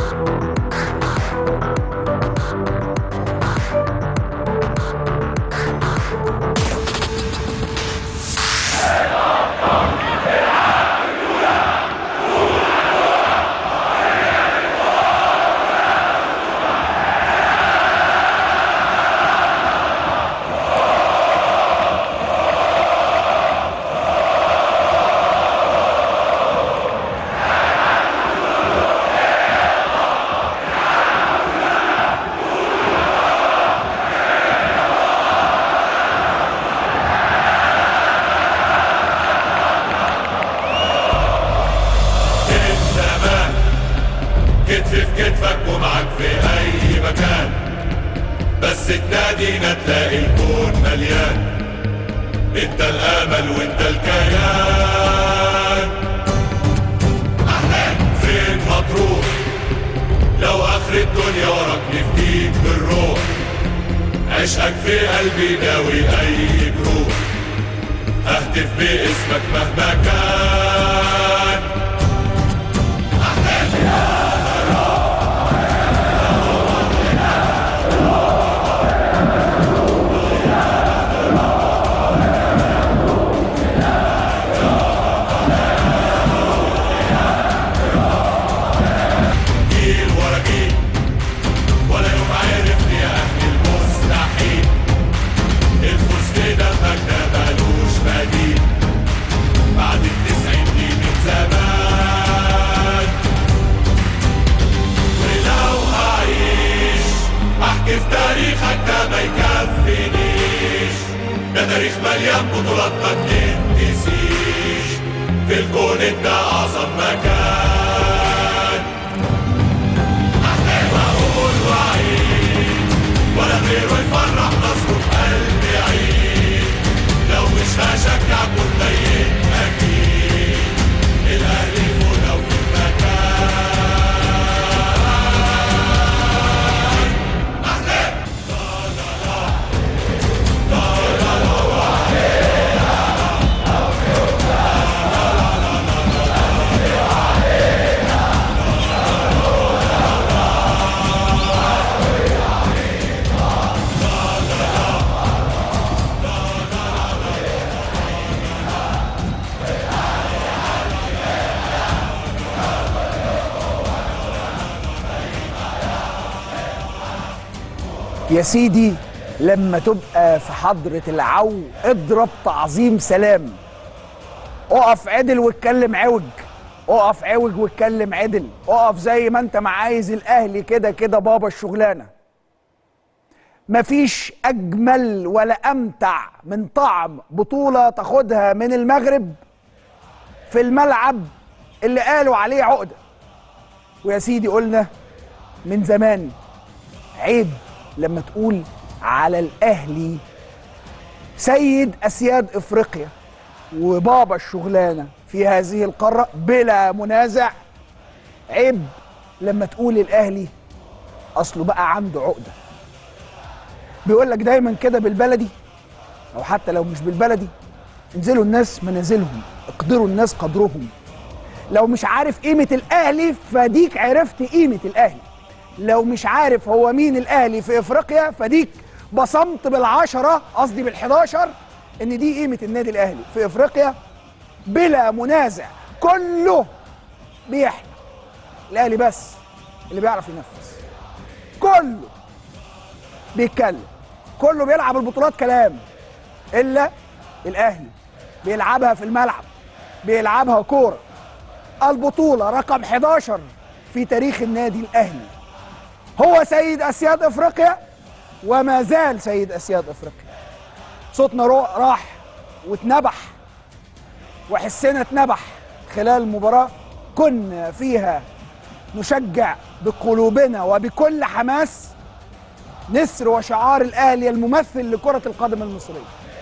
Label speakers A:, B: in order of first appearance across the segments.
A: من زمان كتف في كتفك ومعك في اي مكان بس تنادينا تلاقي الكون مليان انت الامل وانت الكيان فين ما تروح لو اخر الدنيا وراك نفديك بالروح عشقك في قلبي داوي اي جروح ههتف باسمك مهما كان جيل ورا جيل ولا يوم عرفني يا اهل المستحيل الفوز في دمك ده ملوش بديل بعد التسعين دي من زمان ولو هعيش احكي في تاريخك ده ما يكفينيش ده تاريخ مليان بطولات ما تنسيش في الكون انت اعظم مكان بقول وعيد ولا غيره يفرح نصره في قلبي عيد لو مش هشجع كنت ميت اكيد الاهلي فوق لو في مكان
B: يا سيدي لما تبقى في حضرة العو اضرب تعظيم سلام اقف عدل واتكلم عوج اقف عوج واتكلم عدل اقف زي ما انت ما عايز الاهلي كده كده بابا الشغلانه مفيش اجمل ولا امتع من طعم بطوله تاخدها من المغرب في الملعب اللي قالوا عليه عقده ويا سيدي قلنا من زمان عيب لما تقول على الاهلي سيد اسياد افريقيا وبابا الشغلانه في هذه القاره بلا منازع عيب لما تقول الاهلي اصله بقى عنده عقده بيقول لك دايما كده بالبلدي او حتى لو مش بالبلدي انزلوا الناس منازلهم اقدروا الناس قدرهم لو مش عارف قيمه الاهلي فديك عرفت قيمه الاهلي لو مش عارف هو مين الاهلي في افريقيا فديك بصمت بالعشره قصدي بالحداشر ان دي قيمه النادي الاهلي في افريقيا بلا منازع كله بيحلم الاهلي بس اللي بيعرف ينفذ كله بيتكلم كله بيلعب البطولات كلام الا الاهلي بيلعبها في الملعب بيلعبها كوره البطوله رقم 11 في تاريخ النادي الاهلي هو سيد اسياد افريقيا وما زال سيد اسياد افريقيا صوتنا رو- راح واتنبح وحسنا اتنبح خلال المباراه كنا فيها نشجع بقلوبنا وبكل حماس نسر وشعار الاهلي الممثل لكره القدم المصريه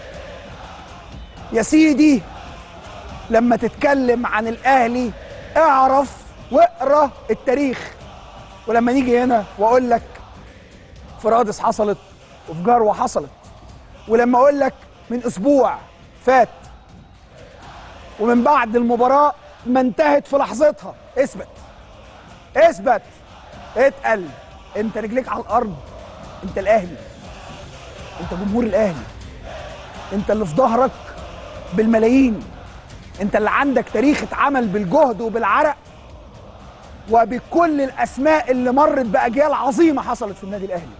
B: يا سيدي لما تتكلم عن الاهلي اعرف واقرا التاريخ ولما نيجي هنا واقول لك في رادس حصلت وفي جروه حصلت ولما اقول لك من اسبوع فات ومن بعد المباراه ما انتهت في لحظتها اثبت اثبت اتقل انت رجليك على الارض انت الاهلي انت جمهور الاهلي انت اللي في ظهرك بالملايين انت اللي عندك تاريخ اتعمل بالجهد وبالعرق وبكل الاسماء اللي مرت باجيال عظيمه حصلت في النادي الاهلي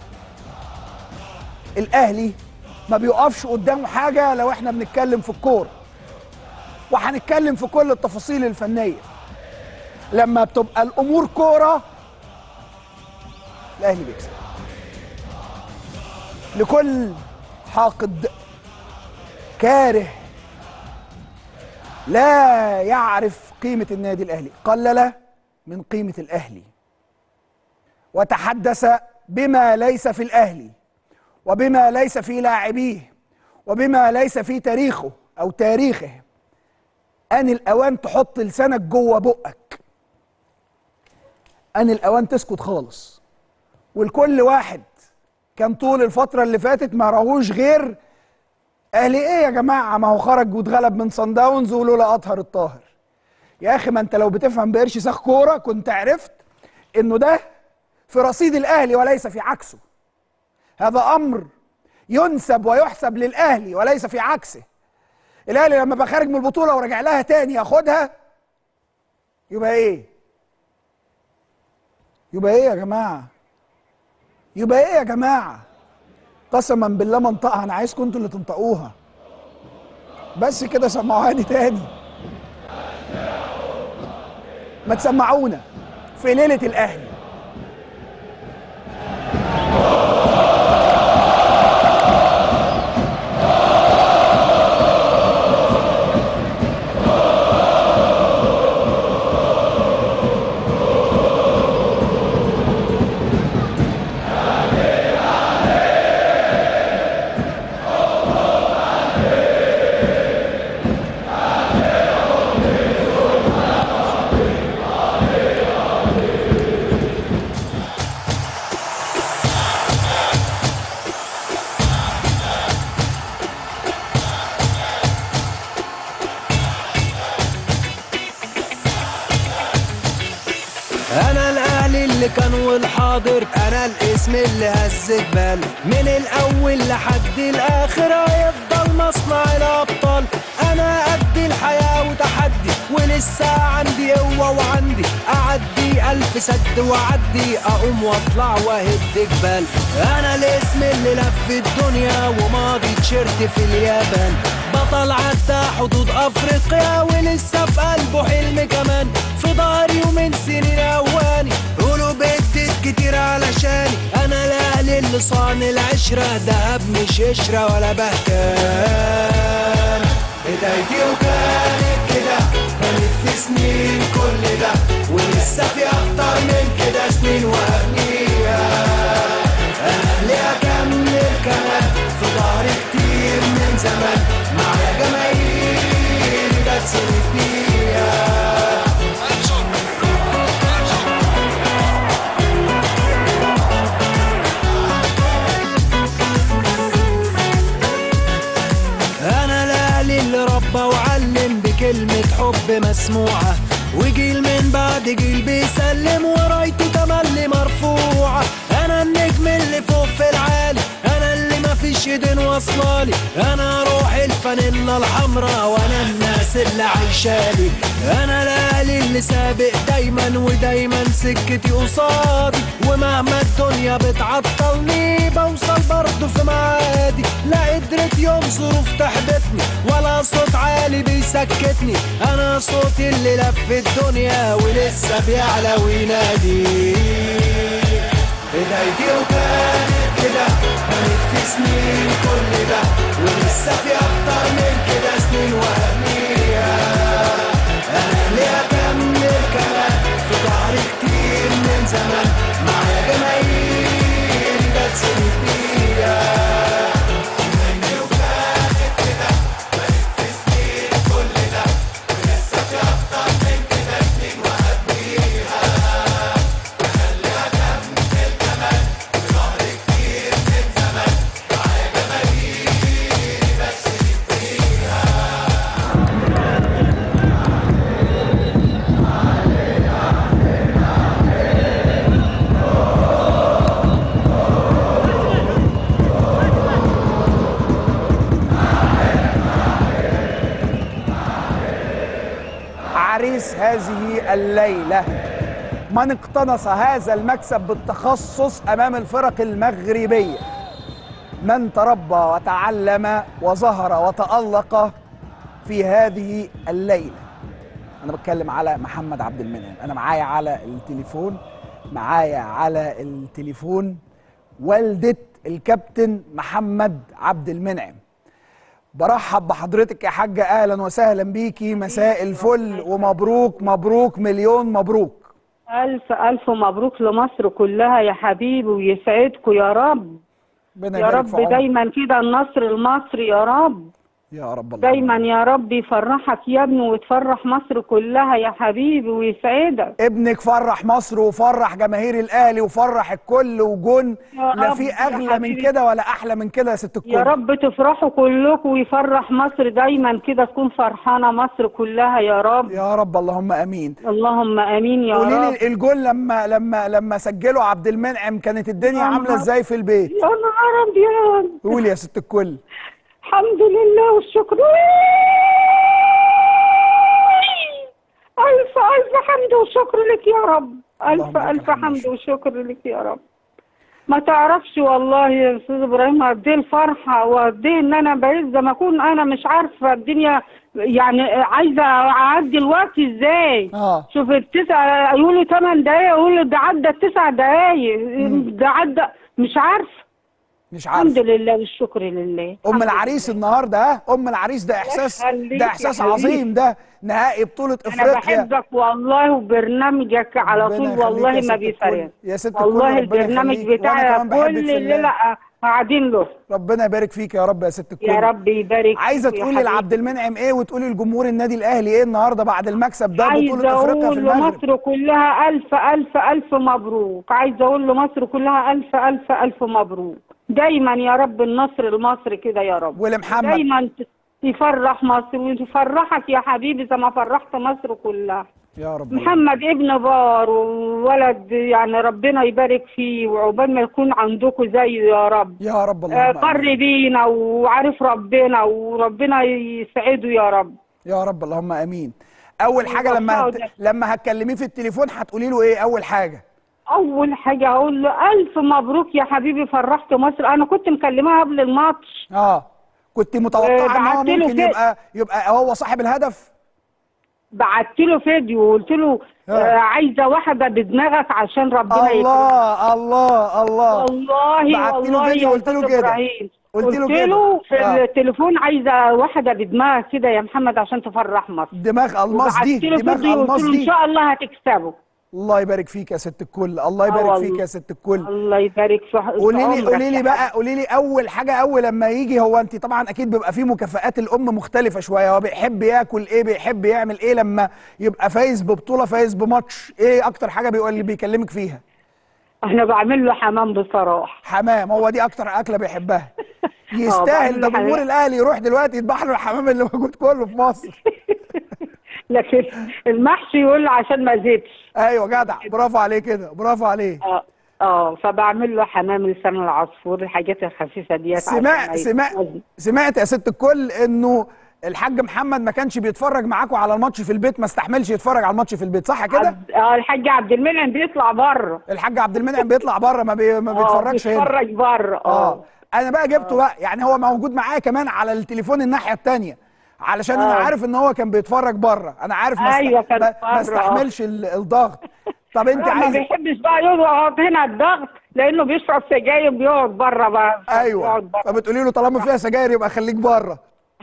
B: الاهلي ما بيقفش قدامه حاجه لو احنا بنتكلم في الكوره وهنتكلم في كل التفاصيل الفنيه لما بتبقى الامور كوره الاهلي بيكسب لكل حاقد كاره لا يعرف قيمة النادي الأهلي قلل من قيمة الأهلي وتحدث بما ليس في الأهلي وبما ليس في لاعبيه وبما ليس في تاريخه أو تاريخه أن الأوان تحط لسانك جوه بقك أن الأوان تسكت خالص والكل واحد كان طول الفترة اللي فاتت ما راهوش غير اهلي ايه يا جماعه ما هو خرج واتغلب من صن داونز ولولا اطهر الطاهر يا اخي ما انت لو بتفهم بقرش ساخ كوره كنت عرفت انه ده في رصيد الاهلي وليس في عكسه هذا امر ينسب ويحسب للاهلي وليس في عكسه الاهلي لما بقى خارج من البطوله ورجع لها تاني ياخدها يبقى ايه يبقى ايه يا جماعه يبقى ايه يا جماعه قسما بالله ما انطقها انا عايزكم انتوا اللي تنطقوها بس كده سمعوهاني تاني ما تسمعونا في ليله الاهلي
C: انا الاهلي اللي كان والحاضر انا الاسم اللي هز جبال من الاول لحد الاخر هيفضل مصنع الابطال انا قد الحياه وتحدي ولسه عندي قوه وعندي اعدي الف سد واعدي اقوم واطلع واهد جبال انا الاسم اللي لف الدنيا وماضي تيشيرت في اليابان بطل عدى حدود افريقيا ولسه في قلبه حلم كمان في ظهري ومن سنين اواني قولوا بدت كتير علشاني انا الاهلي اللي صان العشرة دهب مش قشرة ولا بهتان بدايتي وكانت كده كانت في سنين كل ده ولسه في اكتر من كده سنين وهنية اهلي اكمل كمان في ظهري كتير من زمان معايا جماهيري بس بيها انا الاهلي اللي ربى وعلم بكلمة حب مسموعة وجيل من بعد جيل بيسلم ورايته تملي مرفوعة انا النجم اللي فوق في العالي انا اللي مفيش ايدين واصلالي انا روح الفانيلا الحمراء وانا الناس اللي عايشالي انا الاهلي اللي سابق دايما ودايما سكتي قصادي ومهما الدنيا بتعطلني بوصل برضه في معادي لا قدرت يوم ظروف تحبطني ولا صوت عالي بيسكتني انا صوتي اللي لف الدنيا ولسه بيعلى وينادي بدايتي وكانت كده كانت في سنين كل ده ولسه في اكتر من كده سنين وهمية انا اللي اكمل كمان في ظهري كتير من زمان معايا جماهيري بس بيها
B: هذه الليلة من اقتنص هذا المكسب بالتخصص أمام الفرق المغربية من تربى وتعلم وظهر وتألق في هذه الليلة أنا بتكلم على محمد عبد المنعم أنا معايا على التليفون معايا على التليفون والدة الكابتن محمد عبد المنعم برحب بحضرتك يا حاجة أهلا وسهلا بيكي مساء الفل ومبروك مبروك مليون مبروك
D: ألف ألف مبروك لمصر كلها يا حبيبي ويسعدكم يا رب
B: ربنا
D: يا
B: يبارك
D: رب
B: في عمرك.
D: دايما كده النصر المصري يا رب
B: يا رب الله
D: دايما يا رب يفرحك يا ابني وتفرح مصر كلها يا حبيبي ويسعدك
B: ابنك فرح مصر وفرح جماهير الاهلي وفرح الكل وجون
D: يا
B: لا
D: رب
B: في
D: يا
B: اغلى من
D: حبيبي.
B: كده ولا احلى من كده يا ست الكل
D: يا رب تفرحوا كلكم ويفرح مصر دايما كده تكون فرحانة مصر كلها يا رب
B: يا رب اللهم امين
D: اللهم امين يا
B: قولي
D: رب
B: لي الجول لما لما لما سجلوا عبد المنعم كانت الدنيا
D: يا
B: عامله
D: نهار-
B: ازاي في البيت
D: يا نهار ابيض
B: قولي يا ست الكل
D: الحمد لله والشكر ألف ألف حمد وشكر لك يا رب
B: اللهم
D: ألف
B: لك
D: ألف
B: الحمد
D: حمد
B: والشكر.
D: وشكر لك يا رب ما تعرفش والله يا أستاذ إبراهيم قد إيه الفرحة وقد إيه إن أنا بقيت زي ما أكون أنا مش عارفة الدنيا يعني عايزة أعدي الوقت إزاي
B: اه
D: شوف التسع يقولوا ثمان دقايق يقولوا ده عدى التسع دقايق ده عدى مش عارفة
B: مش
D: الحمد
B: عارف
D: لله والشكر لله
B: ام
D: الحمد
B: العريس النهارده ها ام العريس ده احساس
D: يخليك
B: ده
D: يا
B: احساس
D: حبيبي.
B: عظيم ده نهائي بطوله
D: انا
B: افريقيا
D: بحبك والله وبرنامجك على
B: ربنا
D: طول
B: يخليك
D: والله
B: يا ست
D: ما
B: الكل.
D: بيفرق
B: يا ست الكل
D: والله
B: ربنا
D: البرنامج
B: يخليك. وأنا
D: بتاعي
B: كمان بحبك
D: كل
B: في
D: اللي
B: الله.
D: لا قاعدين له
B: ربنا يبارك فيك يا رب يا ست الكل
D: يا رب يبارك
B: عايزه
D: فيك يا
B: تقولي
D: حبيبي.
B: لعبد المنعم ايه وتقولي لجمهور النادي الاهلي ايه النهارده بعد المكسب ده
D: عايزه
B: بطوله افريقيا في
D: اقول
B: المغرب
D: لمصر كلها الف الف الف مبروك عايزه اقول لمصر كلها الف الف الف مبروك دايما يا رب النصر المصري كده يا رب
B: ولمحمد
D: دايما ت- يفرح مصر ويفرحك يا حبيبي زي ما فرحت مصر كلها
B: يا رب
D: محمد ابن بار وولد يعني ربنا يبارك فيه وعقبال ما يكون عندكم زيه يا رب
B: يا رب
D: آه،
B: اللهم آمين.
D: قر بينا وعارف ربنا وربنا يسعده يا رب
B: يا رب اللهم امين اول حاجه لما هت...
D: وفقه.
B: لما هتكلميه في التليفون هتقولي له ايه اول حاجه
D: اول حاجه اقول له الف مبروك يا حبيبي فرحت مصر انا كنت مكلمها قبل الماتش
B: اه كنت متوقعه ان هو
D: بعت له
B: ممكن
D: كده.
B: يبقى يبقى هو صاحب الهدف
D: بعت له فيديو وقلت له
B: آه.
D: آه عايزه واحده بدماغك عشان ربنا يكرمك
B: الله الله الله
D: والله
B: بعت له
D: والله
B: فيديو
D: يا
B: قلت له
D: أستاذ
B: كده.
D: إبراهيم.
B: قلت
D: قلت
B: له
D: له,
B: كده.
D: في
B: آه.
D: التليفون عايزه واحده بدماغ كده يا محمد عشان تفرح مصر
B: دماغ الماس دي
D: وبعت له
B: دماغ
D: فيديو
B: الماس
D: قلت له ان
B: دي
D: شاء الله هتكسبه
B: الله يبارك فيك يا ست الكل الله يبارك
D: والله.
B: فيك يا ست الكل
D: الله يبارك في في
B: قولي لي
D: عمرك
B: قولي لي
D: يا
B: بقى قولي لي اول حاجه اول لما يجي هو انت طبعا اكيد بيبقى فيه مكافآت الام مختلفه شويه هو بيحب ياكل ايه بيحب يعمل ايه لما يبقى فايز ببطوله فايز بماتش ايه اكتر حاجه بيقول اللي بيكلمك فيها
D: انا بعمل له حمام بصراحه
B: حمام هو دي اكتر اكله بيحبها يستاهل
D: بعمل
B: ده
D: له
B: جمهور
D: حمام.
B: الاهلي يروح دلوقتي يذبح له الحمام اللي موجود كله في مصر
D: لكن المحشي يقول عشان ما زيدش
B: ايوه جدع برافو عليه كده برافو عليه
D: اه اه فبعمل له حمام لسان العصفور الحاجات الخفيفه ديت عشان
B: سمع
D: ما
B: سمع
D: يتوزن.
B: سمعت يا ست الكل انه الحاج محمد ما كانش بيتفرج معاكم على الماتش في البيت ما استحملش يتفرج على الماتش في البيت صح كده
D: عبد- اه الحاج عبد المنعم بيطلع بره
B: الحاج عبد المنعم بيطلع بره ما, بي... ما بيتفرجش هنا
D: بيتفرج بره
B: اه انا بقى جبته بقى يعني هو موجود معايا كمان على التليفون الناحيه التانية علشان انا
D: آه.
B: عارف ان هو كان بيتفرج بره انا عارف ما,
D: أيوة
B: است...
D: كان
B: ما...
D: بره،
B: ما
D: آه.
B: استحملش ال- الضغط طب انت
D: لا، ما
B: عايز
D: بيحبش بقى يقعد هنا الضغط لانه بيشرب سجاير بيقعد بره بقى
B: ايوه
D: بيقعد بره
B: فبتقولي له طالما فيها سجاير يبقى خليك بره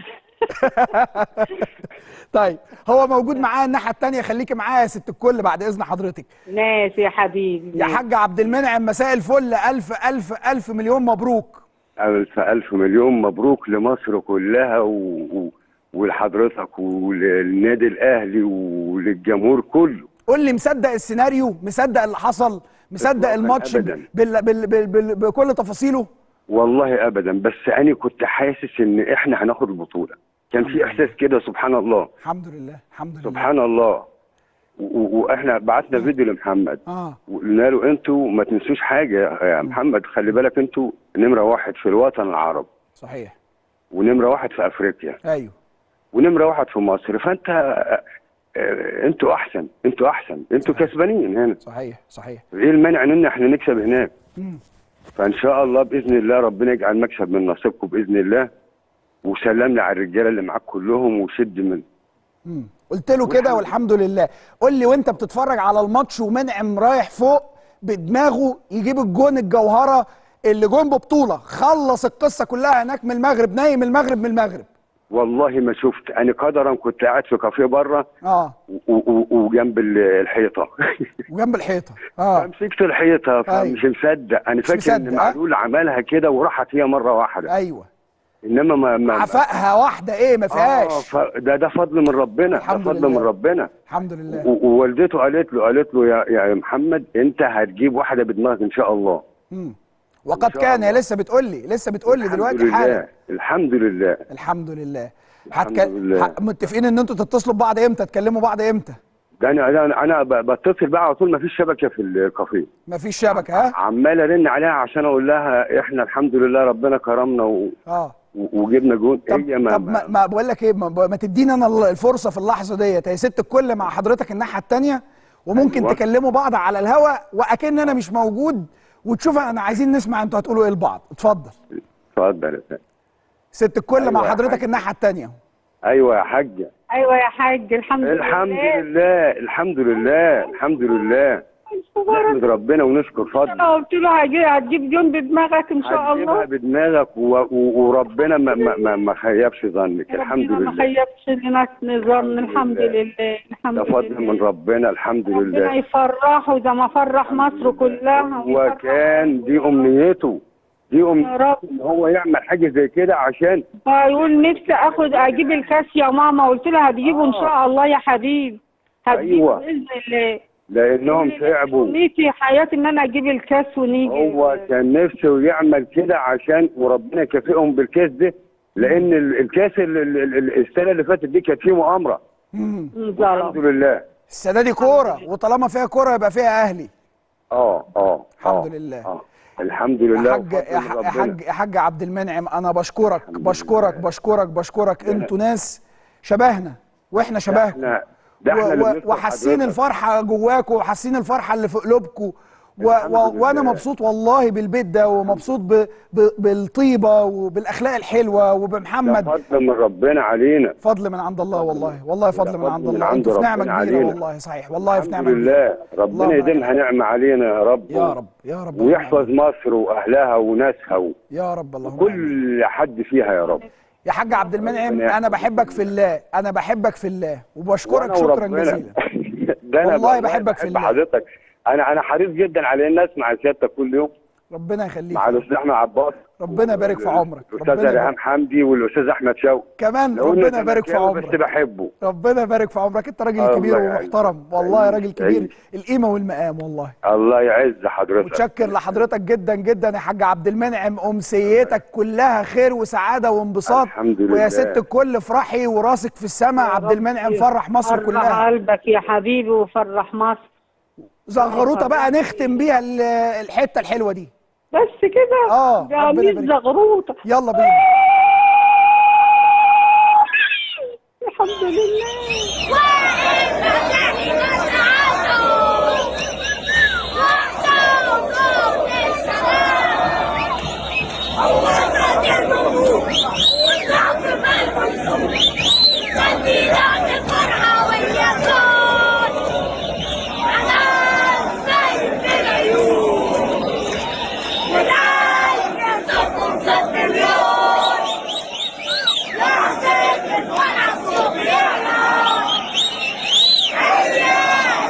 B: طيب هو موجود معايا الناحيه التانية خليكي معايا يا ست الكل بعد اذن حضرتك
D: ناس يا حبيبي
B: يا حاج عبد المنعم مساء الفل الف الف الف مليون مبروك
E: ألف ألف مليون مبروك لمصر كلها و... و... ولحضرتك وللنادي الأهلي وللجمهور كله
B: قول لي مصدق السيناريو مصدق اللي حصل مصدق
E: إطلاقاً
B: الماتش
E: أبداً.
B: بال... بال... بال... بال... بكل تفاصيله
E: والله أبدا بس أنا كنت حاسس إن إحنا هناخد البطولة كان في إحساس كده سبحان الله
B: الحمد لله الحمد لله
E: سبحان الله و... و... وإحنا بعتنا فيديو لمحمد
B: اه
E: وقلنا له أنتوا ما تنسوش حاجة يا محمد خلي بالك أنتوا نمرة واحد في الوطن العربي
B: صحيح
E: ونمرة واحد في أفريقيا
B: ايوه
E: ونمرة واحد في مصر فأنت آه، انتوا احسن انتوا احسن انتوا كسبانين هنا
B: صحيح صحيح
E: ايه المانع ان احنا نكسب هناك فان شاء الله باذن الله ربنا يجعل مكسب من نصيبكم باذن الله وسلم لي على الرجاله اللي معاك كلهم وشد من
B: مم. قلت له كده والحمد لله قول لي وانت بتتفرج على الماتش ومنعم رايح فوق بدماغه يجيب الجون الجوهره اللي جون ببطوله خلص القصه كلها هناك من المغرب نايم المغرب من المغرب
E: والله ما شفت انا قدرا كنت قاعد في كافيه بره
B: اه
E: و- و- وجنب ال- الحيطه
B: وجنب الحيطه اه
E: فمسكت الحيطه فمش مصدق انا
B: مش
E: فاكر ان
B: مصدق، ها؟
E: معلول عملها كده وراحت هي مره واحده
B: ايوه
E: انما ما ما
B: عفاها واحده ايه ما
E: آه
B: فيهاش
E: ف- ده ده فضل من ربنا ده
B: الحمد
E: فضل
B: لله.
E: من ربنا
B: الحمد لله
E: و- ووالدته قالت له قالت له يا يا محمد انت هتجيب واحده بدماغك ان شاء الله
B: مم. وقد
E: إن شاء
B: كان هي
E: الله.
B: لسه بتقول لي لسه بتقول لي
E: الحمد
B: دلوقتي
E: لله
B: حالا
E: الحمد لله
B: الحمد لله
E: الحمد
B: هتك...
E: لله.
B: ه- متفقين ان انتوا تتصلوا ببعض امتى تكلموا بعض امتى
E: ده انا انا انا ب- بتصل بقى على طول ما فيش شبكه في الكافيه
B: مفيش شبكه ها
E: عمال ارن عليها عشان اقول لها احنا الحمد لله ربنا كرمنا و...
B: اه
E: و- وجبنا جون
B: طب
E: هي ما,
B: طب ما, ما بقول لك ايه ما, ما تديني انا الفرصه في اللحظه ديت هي ست الكل مع حضرتك الناحيه الثانيه وممكن
E: أيوة.
B: تكلموا بعض على الهوا واكن انا مش موجود وتشوف انا عايزين نسمع انتوا هتقولوا ايه لبعض اتفضل
E: اتفضل يا فندم.
B: ست الكل
E: أيوة
B: مع
E: يا
B: حضرتك
E: حاج.
B: الناحيه الثانيه
E: ايوه يا حاجه
D: ايوه يا حاج الحمد لله
E: الحمد لله الحمد لله الحمد لله نحمد ربنا ونشكر فضله
D: انا قلت له هجي هتجيب جون بدماغك ان شاء
E: هتجيبها
D: الله
E: بدماغك و... و... وربنا ما ما ما, ما خيبش ظنك الحمد
D: ربنا ما
E: لله
D: خيبش لنا نظام الحمد
E: لله.
D: لله الحمد
E: ده فضل من
D: لله
E: ربنا الحمد
D: ربنا
E: لله
D: يفرحه ده ما فرح مصر كلها ويفرح
E: وكان دي امنيته دي
D: يا
E: امنيته
D: رب
E: ان هو يعمل حاجه زي كده عشان
D: هيقول نفسي اخد اجيب الكاس يا ماما قلت له هتجيبه ان شاء الله يا حبيبي هتجيبه
E: أيوة.
D: باذن الله
E: لانهم تعبوا
D: نيتي حياتي ان انا اجيب الكاس ونيجي
E: هو كان نفسه يعمل كده عشان وربنا يكافئهم بالكاس ده لان ال- الكاس ال- ال- ال- السنه اللي فاتت دي كانت فيه مؤامره
B: مم.
E: الحمد
D: ظلم
E: لله
B: السنه دي كوره وطالما فيها كوره يبقى فيها اهلي
E: اه اه
B: الحمد
E: آه،
B: لله.
E: آه. الحمد
B: يا
E: لله
B: حاج
E: وفضل
B: يا
E: من
B: ح- يا
E: ربنا.
B: حاج يا حاج عبد المنعم انا بشكرك
E: الحمد
B: بشكرك
E: لله.
B: بشكرك بشكرك انتوا ناس شبهنا واحنا شبهكم
E: احنا ده احنا اللي
B: و- و-
E: بنشكر
B: وحاسين
E: حضرتك.
B: الفرحه جواكم وحاسين الفرحه اللي في قلوبكم و...
E: الحمد
B: و... وانا
E: لله.
B: مبسوط والله بالبيت ده ومبسوط ب... ب... بالطيبه وبالاخلاق الحلوه
E: ده
B: وبمحمد
E: فضل من ربنا علينا
B: فضل من عند الله والله والله فضل من
E: فضل
B: عند
E: من
B: الله
E: عند
B: انتوا في نعمه
E: ربنا
B: كبيره
E: علينا.
B: والله صحيح والله في
E: الحمد
B: نعمه كبيره
E: لله ربنا
B: الله
E: يديمها نعمه علينا يا رب
B: يا رب يا رب
E: ويحفظ مصر واهلها وناسها و-
B: يا رب اللهم آمين.
E: وكل حد فيها يا رب
B: يا حاج عبد المنعم
E: ربنا
B: انا
E: يحفظك.
B: بحبك في الله انا بحبك في الله وبشكرك
E: وأنا
B: شكرا
E: وربنا.
B: جزيلا
E: ده انا
B: والله بحبك في
E: بحب
B: الله.
E: حضرتك انا انا حريص جدا على ان اسمع سيادتك كل يوم
B: ربنا يخليك
E: مع الاستاذ احمد عباس
B: ربنا يبارك في عمرك.
E: الاستاذ
B: ربنا
E: ريهام
B: يبارك.
E: حمدي والاستاذ احمد شوقي
B: كمان
E: لو إني
B: ربنا يبارك في
E: زملكاوي بس
B: عمرك
E: بحبه
B: ربنا يبارك في عمرك انت راجل
E: الله
B: كبير
E: يعينك.
B: ومحترم والله راجل
E: يعينك.
B: كبير
E: يعينك.
B: القيمه والمقام والله
E: الله يعز حضرتك
B: متشكر لحضرتك جدا جدا يا حاج عبد المنعم امسيتك كلها خير وسعاده وانبساط
E: الحمد لله.
B: ويا ست الكل افرحي وراسك في السماء عبد المنعم فرح مصر
D: فرح
B: كلها
D: قلبك يا حبيبي وفرح مصر
B: زغروطه بقى نختم بيها ال- الحته الحلوه دي
D: بس كده
B: آه، ربنا
D: جميل
B: يبارك.
D: زغروطه
B: يلا بينا
D: الحمد لله
F: Yeah.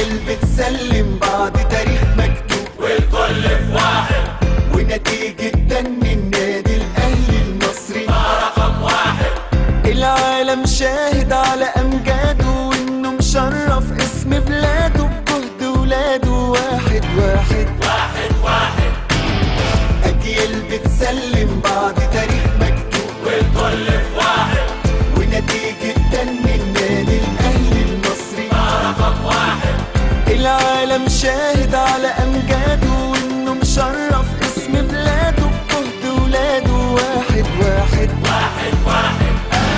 C: أجيال بتسلم بعض تاريخ مكتوب
A: والكل في واحد
C: ونتيجة دن النادي الأهلي المصري
A: رقم واحد
C: العالم شاهد على أمجاده وإنه مشرف اسم بلاده بجهد ولاده واحد واحد
A: واحد واحد
C: أجيال بتسلم بعض تاريخ مكتوب
A: والكل في واحد
C: ونتيجة دن النادي الأهلي المصري
A: رقم واحد
C: العالم شاهد على أمجاده وإنه مشرف اسم بلاده بجهد ولاده واحد واحد
A: واحد واحد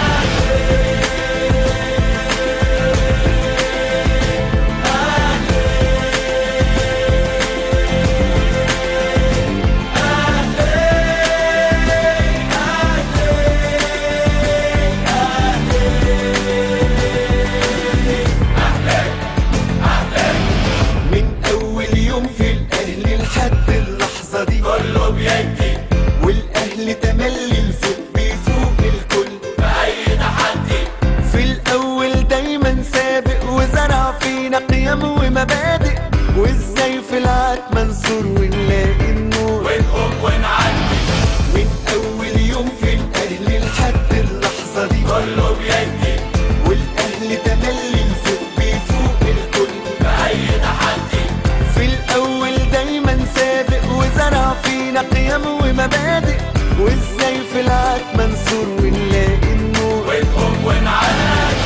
C: من أول يوم في الأهلي لحد اللحظة دي
A: كله بيدي
C: والأهلي تملي الفوق بيفوق الكل
A: في أي تحدي
C: في الأول دايما سابق وزرع فينا قيم ومبادئ وإزاي في العاد منصور ونلاقي النور
A: ونقوم ونعدي
C: من أول يوم في الأهلي لحد اللحظة دي
A: كله بيدي
C: والأهلي تملي الفوق بيفوق الكل
A: في أي تحدي
C: في الأول دايما سابق وزرع فينا قيم ومبادئ وإزاي في العاد منصور ونلاقي النور
A: ونقوم ونعدي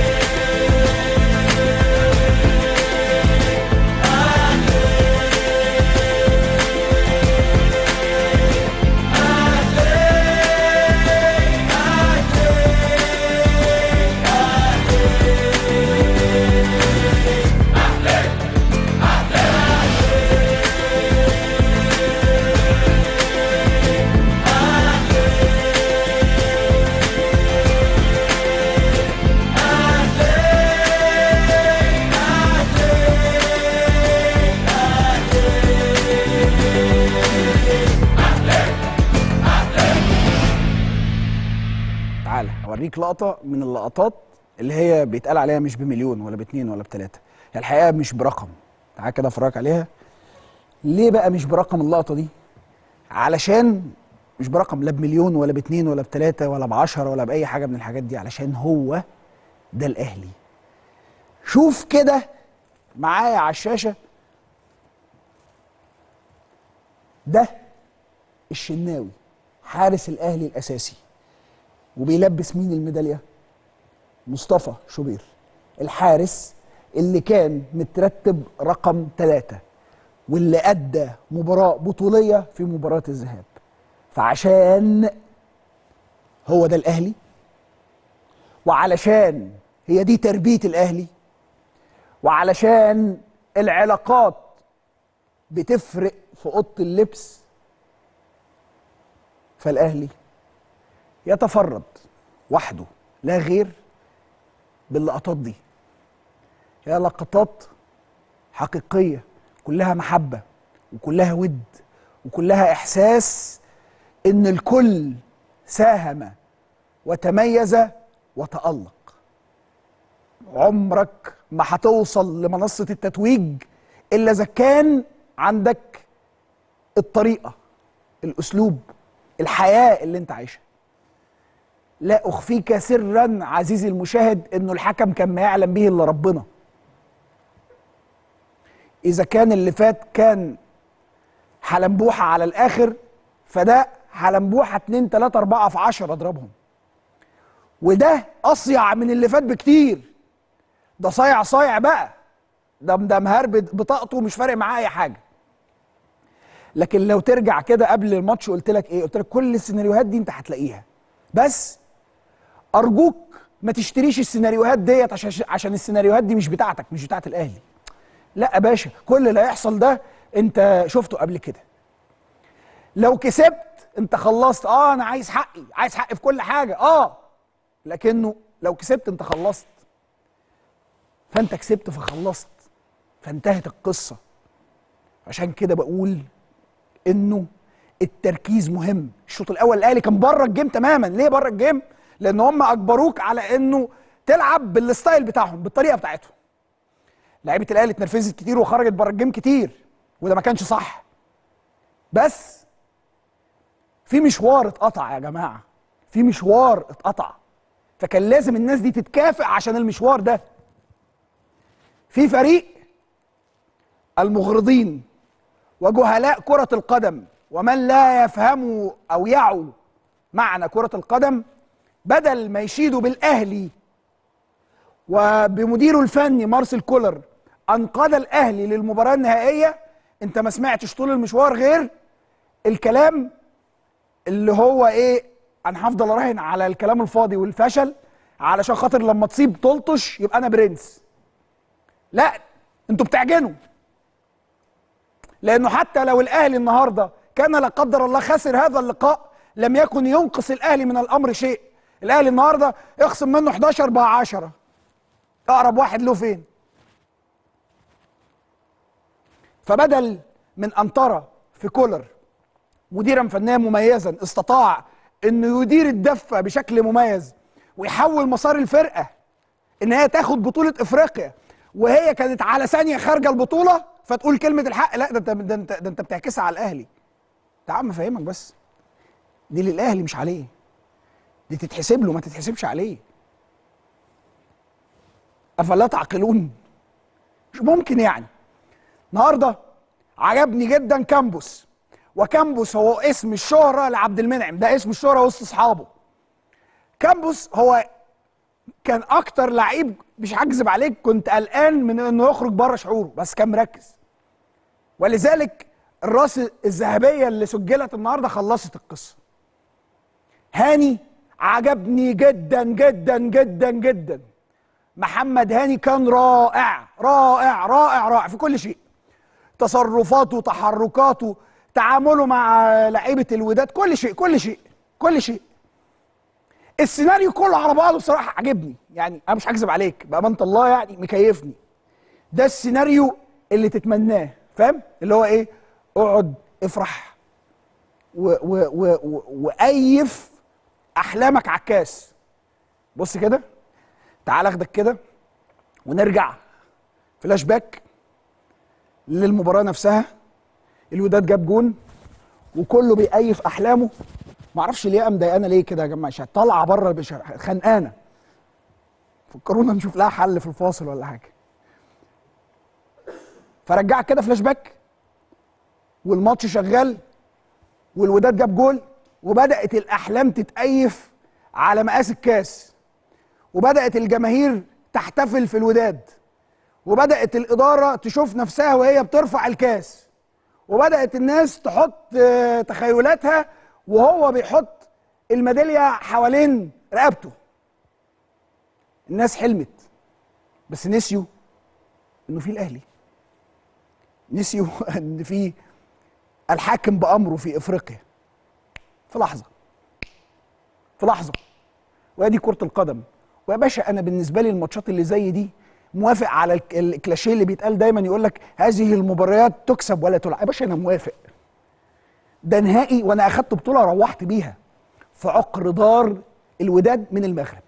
B: تعالى اوريك لقطه من اللقطات اللي هي بيتقال عليها مش بمليون ولا باتنين ولا بتلاته هي الحقيقه مش برقم تعالى كده افرجك عليها ليه بقى مش برقم اللقطه دي علشان مش برقم لا بمليون ولا باتنين ولا بتلاته ولا بعشرة ولا باي حاجه من الحاجات دي علشان هو ده الاهلي شوف كده معايا على الشاشه ده الشناوي حارس الاهلي الاساسي وبيلبس مين الميداليه مصطفى شوبير الحارس اللي كان مترتب رقم ثلاثة واللي أدى مباراة بطولية في مباراة الذهاب فعشان هو ده الأهلي وعلشان هي دي تربية الأهلي وعلشان العلاقات بتفرق في أوضة اللبس فالأهلي يتفرد وحده لا غير باللقطات دي هي لقطات حقيقية كلها محبة وكلها ود وكلها إحساس إن الكل ساهم وتميز وتألق عمرك ما هتوصل لمنصة التتويج إلا إذا كان عندك الطريقة الأسلوب الحياة اللي أنت عايشها لا أخفيك سرا عزيزي المشاهد إنه الحكم كان ما يعلم به إلا ربنا إذا كان اللي فات كان حلنبوحة على الآخر فده حلنبوحة اتنين تلاتة أربعة في عشرة أضربهم وده أصيع من اللي فات بكتير ده صايع صايع بقى ده ده مهربد بطاقته مش فارق معاه أي حاجة لكن لو ترجع كده قبل الماتش قلت لك ايه قلت لك كل السيناريوهات دي انت هتلاقيها بس ارجوك ما تشتريش السيناريوهات ديت عشان عشان السيناريوهات دي مش بتاعتك مش بتاعت الاهلي لا يا باشا كل اللي هيحصل ده انت شفته قبل كده لو كسبت انت خلصت اه انا عايز حقي عايز حقي في كل حاجه اه لكنه لو كسبت انت خلصت فانت كسبت فخلصت فانتهت القصه عشان كده بقول انه التركيز مهم الشوط الاول الاهلي كان بره الجيم تماما ليه بره الجيم لان هم اجبروك على انه تلعب بالستايل بتاعهم بالطريقه بتاعتهم لعيبه الاهلي اتنرفزت كتير وخرجت بره الجيم كتير وده ما كانش صح بس في مشوار اتقطع يا جماعه في مشوار اتقطع فكان لازم الناس دي تتكافئ عشان المشوار ده في فريق المغرضين وجهلاء كرة القدم ومن لا يفهم أو يعوا معنى كرة القدم بدل ما يشيدوا بالأهلي وبمديره الفني مارسيل كولر أنقذ الأهلي للمباراة النهائية أنت ما سمعتش طول المشوار غير الكلام اللي هو إيه أنا هفضل أراهن على الكلام الفاضي والفشل علشان خاطر لما تصيب تلطش يبقى أنا برنس لا انتوا بتعجنوا لانه حتى لو الاهلي النهارده كان لا قدر الله خسر هذا اللقاء لم يكن ينقص الاهلي من الامر شيء الاهلي النهارده يخصم منه 11 بقى 10 اقرب واحد له فين فبدل من ان ترى في كولر مديرا فنيا مميزا استطاع انه يدير الدفه بشكل مميز ويحول مسار الفرقه ان هي تاخد بطوله افريقيا وهي كانت على ثانيه خارجه البطوله فتقول كلمه الحق لا ده انت ده انت ده انت بتعكسها على الاهلي تعال افهمك بس دي للاهلي مش عليه دي تتحسب له ما تتحسبش عليه افلا تعقلون مش ممكن يعني النهارده عجبني جدا كامبوس وكامبوس هو اسم الشهره لعبد المنعم ده اسم الشهره وسط اصحابه كامبوس هو كان اكتر لعيب مش هكذب عليك كنت قلقان من انه يخرج بره شعوره بس كان مركز ولذلك الراس الذهبيه اللي سجلت النهارده خلصت القصه هاني عجبني جدا جدا جدا جدا محمد هاني كان رائع رائع رائع رائع في كل شيء تصرفاته تحركاته تعامله مع لعيبه الوداد كل شيء كل شيء كل شيء السيناريو كله على بعضه الصراحه عجبني يعني انا مش هكذب عليك بامانه الله يعني مكيفني ده السيناريو اللي تتمناه فاهم اللي هو ايه اقعد افرح و و و و وايف احلامك على الكاس بص كده تعال اخدك كده ونرجع فلاش باك للمباراه نفسها الوداد جاب جون وكله بيأيف احلامه معرفش ليه قام ضايقانا ليه كده يا جماعه شا- طالعه بره بش- خانقانه فكرونا نشوف لها حل في الفاصل ولا حاجه فرجعك كده فلاش باك والماتش شغال والوداد جاب جول وبدات الاحلام تتأيف على مقاس الكاس وبدات الجماهير تحتفل في الوداد وبدات الاداره تشوف نفسها وهي بترفع الكاس وبدات الناس تحط آه، تخيلاتها وهو بيحط الميداليه حوالين رقبته الناس حلمت بس نسيوا انه في الاهلي نسيوا ان في الحاكم بامره في افريقيا في لحظه في لحظه وادي كره القدم ويا باشا انا بالنسبه لي الماتشات اللي زي دي موافق على الك- الكلاشيه اللي بيتقال دايما يقول لك هذه المباريات تكسب ولا تلعب يا باشا انا موافق ده نهائي وانا اخدت بطوله روحت بيها في عقر دار الوداد من المغرب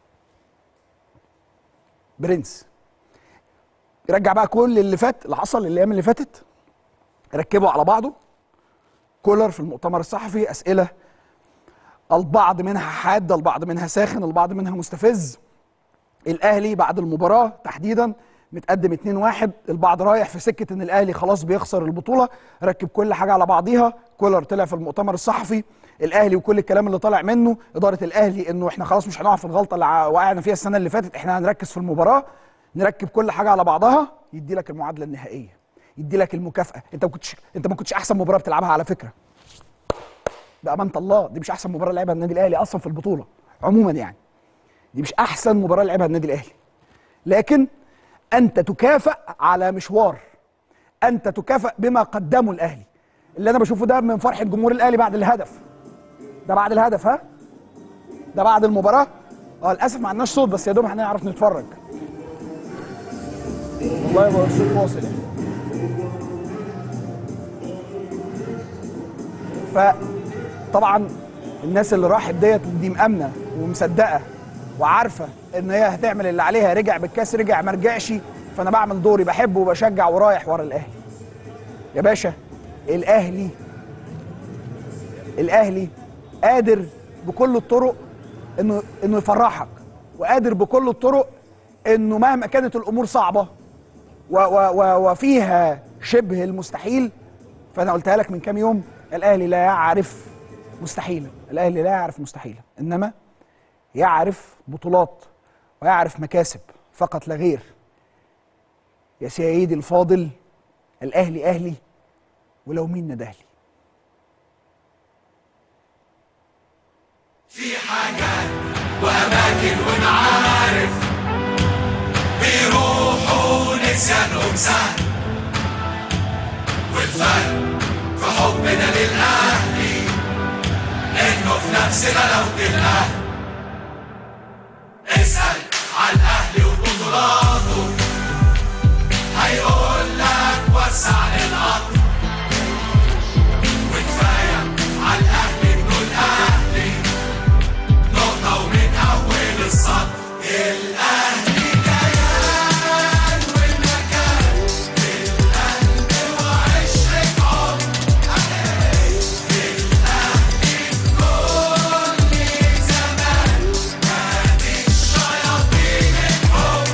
B: برنس رجع بقى كل اللي فات اللي حصل الايام اللي فاتت ركبه على بعضه كولر في المؤتمر الصحفي اسئله البعض منها حاده البعض منها ساخن البعض منها مستفز الاهلي بعد المباراه تحديدا متقدم 2-1 البعض رايح في سكه ان الاهلي خلاص بيخسر البطوله ركب كل حاجه على بعضيها كولر طلع في المؤتمر الصحفي الاهلي وكل الكلام اللي طالع منه اداره الاهلي انه احنا خلاص مش هنقع في الغلطه اللي ع- وقعنا فيها السنه اللي فاتت احنا هنركز في المباراه نركب كل حاجه على بعضها يدي لك المعادله النهائيه يدي لك المكافاه انت ما كنتش انت ما كنتش احسن مباراه بتلعبها على فكره بامانه الله دي مش احسن مباراه لعبها النادي الاهلي اصلا في البطوله عموما يعني دي مش احسن مباراه لعبها النادي الاهلي لكن انت تكافئ على مشوار انت تكافئ بما قدمه الاهلي اللي انا بشوفه ده من فرحه جمهور الاهلي بعد الهدف ده بعد الهدف ها ده بعد المباراه اه للاسف ما عندناش صوت بس يا دوب هنعرف نتفرج والله يبقى الصوت واصل يعني فطبعا الناس اللي راحت ديت ودي مأمنة ومصدقة وعارفة ان هي هتعمل اللي عليها رجع بالكاس رجع ما رجعش فانا بعمل دوري بحبه وبشجع ورايح ورا الاهلي يا باشا الاهلي الاهلي قادر بكل الطرق انه انه يفرحك وقادر بكل الطرق انه مهما كانت الامور صعبه و و و وفيها شبه المستحيل فانا قلتها لك من كام يوم الاهلي لا يعرف مستحيلا الاهلي لا يعرف مستحيلا انما يعرف بطولات ويعرف مكاسب فقط لا غير يا سيدي الفاضل الاهلي اهلي ولو مين ندهلي
A: في حاجات وأماكن ونعارف بيروحوا نسيانهم سهل والفرق في حبنا للأهلي إنه في نفس غلاوة الأهل اسأل على الأهلي وبطولاته هيقول لك وسع للقطر وكفاية على الأهلي إنه الأهلي نقطة ومن أول السطر الأهلي كيان والمكان في القلب وعشرة عمر الأهلي في كل زمان نادي الشياطين الحب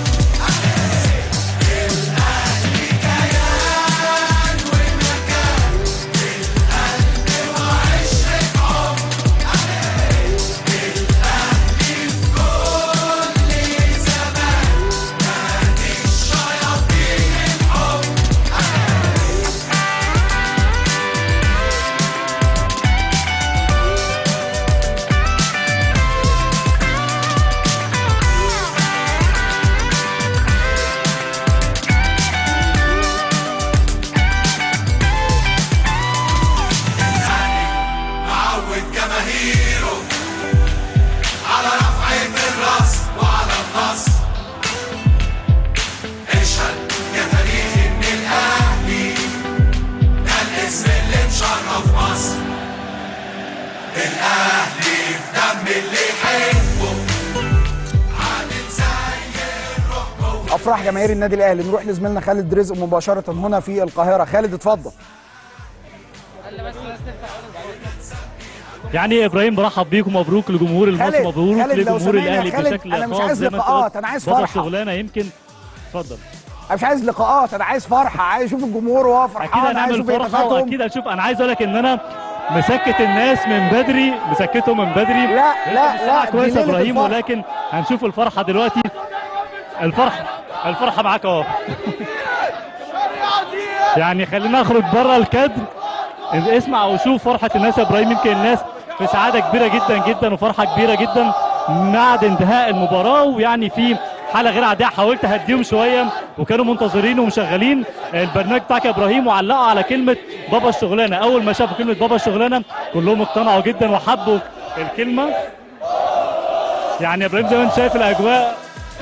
A: الأهلي كيان والمكان في القلب وعشرة عمر الأهلي في كل زمان نادي الشياطين الحب معود جماهيره على رفعة الراس وعلى النصر اشهد يا تاريخ ان الاهلي ده الاسم اللي مشرف مصر الاهلي في دم اللي يحبه عامل زي الروح جوه
B: افراح جماهير النادي الاهلي نروح لزميلنا خالد رزق مباشره هنا في القاهره خالد اتفضل
F: يعني ابراهيم برحب بيكم مبروك لجمهور المصري
B: خالد،
F: مبروك
B: خالد لو
F: لجمهور
B: سمعني يا
F: الاهلي
B: خالد،
F: بشكل
B: أنا مش
F: خاص
B: عايز
F: زي ما أنت
B: لقاءات،
F: قلت.
B: أنا عايز
F: بره
B: فرحة.
F: الشغلانه يمكن اتفضل
B: انا مش عايز لقاءات انا عايز فرحه عايز اشوف الجمهور وهو
F: اكيد
B: فرحان عايز
F: هنعمل
B: اشوف
F: فرحه
B: هتافاتهم
F: واكيد هنشوف انا عايز اقول لك ان انا مسكت الناس من بدري مسكتهم من بدري
B: لا،
F: لسه
B: لا،
F: مش سامع
B: لا، دي
F: كويس يا
B: ليلة
F: ابراهيم
B: الفرح.
F: ولكن هنشوف الفرحه دلوقتي الفرحه الفرحه معاك اهو يعني خلينا نخرج بره الكادر اسمع او شوف فرحه الناس يا ابراهيم يمكن الناس في سعاده كبيره جدا جدا وفرحه كبيره جدا بعد انتهاء المباراه ويعني في حاله غير عاديه حاولت اهديهم شويه وكانوا منتظرين ومشغلين البرنامج بتاعك يا ابراهيم وعلقوا على كلمه بابا الشغلانه اول ما شافوا كلمه بابا الشغلانه كلهم اقتنعوا جدا وحبوا الكلمه يعني يا ابراهيم زي ما انت شايف الاجواء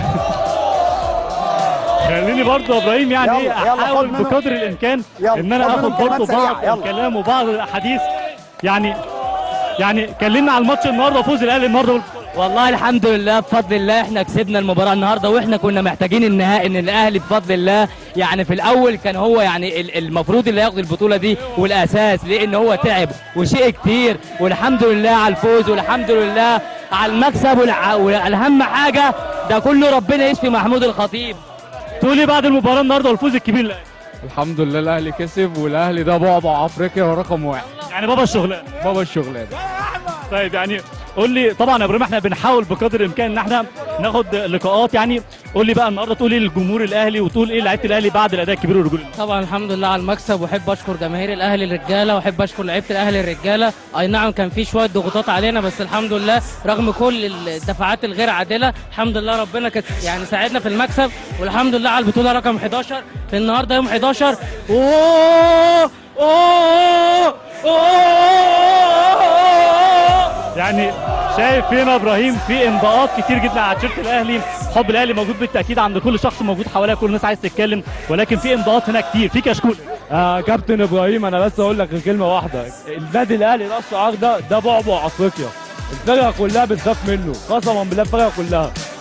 F: خليني برضه يا ابراهيم يعني
B: يلا،
F: ايه
B: يلا،
F: احاول
B: خد منه.
F: بقدر الامكان
B: يلا،
F: ان انا
B: خد منه
F: اخد برضه
B: كلمات سريعة،
F: بعض
B: يلا.
F: الكلام وبعض الاحاديث يعني يعني كلمنا على الماتش النهارده وفوز الاهلي النهارده بالبطولة.
G: والله الحمد لله بفضل الله احنا كسبنا المباراه النهارده واحنا كنا محتاجين النهائي ان الاهلي بفضل الله يعني في الاول كان هو يعني ال- المفروض اللي ياخد البطوله دي والاساس لان هو تعب وشيء كتير والحمد لله على الفوز والحمد لله على المكسب والع- والاهم حاجه ده كله ربنا يشفي محمود الخطيب
F: تقول لي بعد المباراه النهارده والفوز الكبير للاهلي
H: الحمد لله الاهلي كسب والاهلي ده بعبع افريقيا رقم واحد
F: يعني بابا الشغلانه
H: بابا الشغلانه
F: طيب يعني قول لي طبعا يا ابراهيم احنا بنحاول بقدر الامكان ان احنا ناخد لقاءات يعني قول لي بقى النهارده تقول ايه للجمهور الاهلي وتقول ايه لعيبه الاهلي بعد الاداء الكبير والرجول
I: طبعا الحمد لله على المكسب واحب اشكر جماهير الاهلي الرجاله واحب اشكر لعيبه الاهلي الرجاله اي نعم كان في شويه ضغوطات علينا بس الحمد لله رغم كل الدفعات الغير عادله الحمد لله ربنا كانت يعني ساعدنا في المكسب والحمد لله على البطوله رقم 11 في النهارده يوم 11 اوه اوه اوه
F: يعني شايف فينا يا ابراهيم في انضاءات كتير جدا على تيشيرت الاهلي حب الاهلي موجود بالتاكيد عند كل شخص موجود حواليها كل الناس عايز تتكلم ولكن في انضاءات هنا كتير في كشكول
H: آه كابتن ابراهيم انا بس اقول لك كلمه واحده النادي الاهلي راس عقده ده بعبع افريقيا الفرقه كلها بتخاف منه قسما بالله الفرقه كلها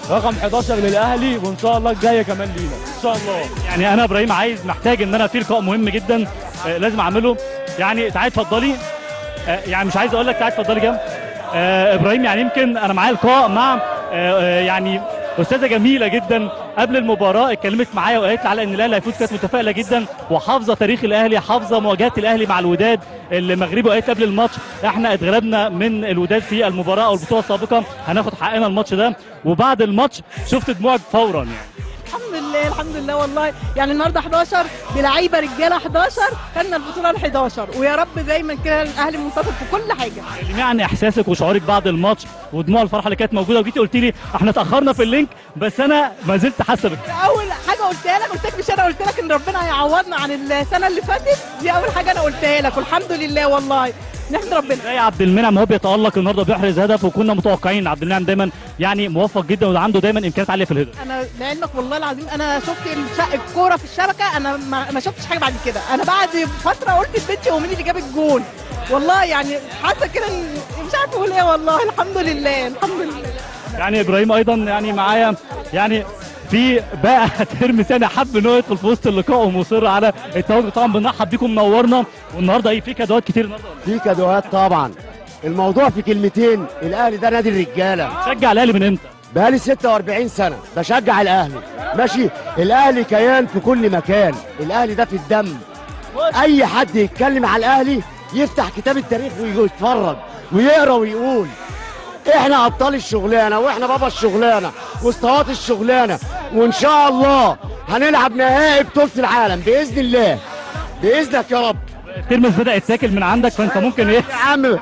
H: رقم 11 للاهلي وان شاء الله الجايه كمان لينا ان شاء الله
F: يعني انا ابراهيم عايز محتاج ان انا في لقاء مهم جدا آه، لازم اعمله يعني تعالي اتفضلي آه، يعني مش عايز اقول لك تعالي اتفضلي جنب آه، ابراهيم يعني يمكن انا معايا لقاء مع آه، آه، يعني استاذه جميله جدا قبل المباراه اتكلمت معايا وقالت لي على ان الاهلي هيفوز كانت متفائله جدا وحافظه تاريخ الاهلي حافظه مواجهات الاهلي مع الوداد المغربي وقالت قبل الماتش احنا اتغلبنا من الوداد في المباراه او البطوله السابقه هناخد حقنا الماتش ده وبعد الماتش شفت دموعك فورا يعني
J: الحمد لله الحمد لله والله يعني النهارده 11 بلعيبه رجاله 11 خدنا البطوله ال 11 ويا رب دايما كده الاهلي منتصر في كل حاجه
F: كلميني عن احساسك وشعورك بعد الماتش ودموع الفرحه اللي كانت موجوده وجيتي قلت لي احنا اتاخرنا في اللينك بس انا ما زلت حاسه بك
J: اول حاجه قلتها لك قلت لك مش انا قلت لك ان ربنا هيعوضنا عن السنه اللي فاتت دي اول حاجه انا قلتها لك والحمد لله والله نحمد ربنا
F: زي عبد المنعم هو بيتالق النهارده بيحرز هدف وكنا متوقعين عبد المنعم دايما يعني موفق جدا وعنده دايما امكانيات عاليه في الهدف
J: انا لعلمك والله العظيم انا شفت الش- الكوره في الشبكه انا ما, ما شفتش حاجه بعد كده انا بعد فتره قلت لبنتي هو مين اللي جاب الجول والله يعني حاسه كده إن- مش عارفه اقول ايه والله الحمد لله الحمد لله
F: يعني ابراهيم ايضا يعني معايا يعني في بقى ترم ثاني حب ان هو يدخل في وسط اللقاء ومصر على التواجد طبعا بنرحب بيكم منورنا والنهارده ايه في كادوات كتير النهارده
K: في كادوهات طبعا الموضوع في كلمتين الاهلي ده نادي الرجاله
F: شجع الاهلي من امتى
K: بقالي 46 سنه بشجع الاهلي ماشي الاهلي كيان في كل مكان الاهلي ده في الدم اي حد يتكلم على الاهلي يفتح كتاب التاريخ ويتفرج ويقرا ويقول احنا ابطال الشغلانه واحنا بابا الشغلانه واسطوات الشغلانه وان شاء الله هنلعب نهائي بطوله العالم باذن الله باذنك يا رب
F: الترمس بدا يتاكل من عندك فانت ممكن ايه
K: يا عم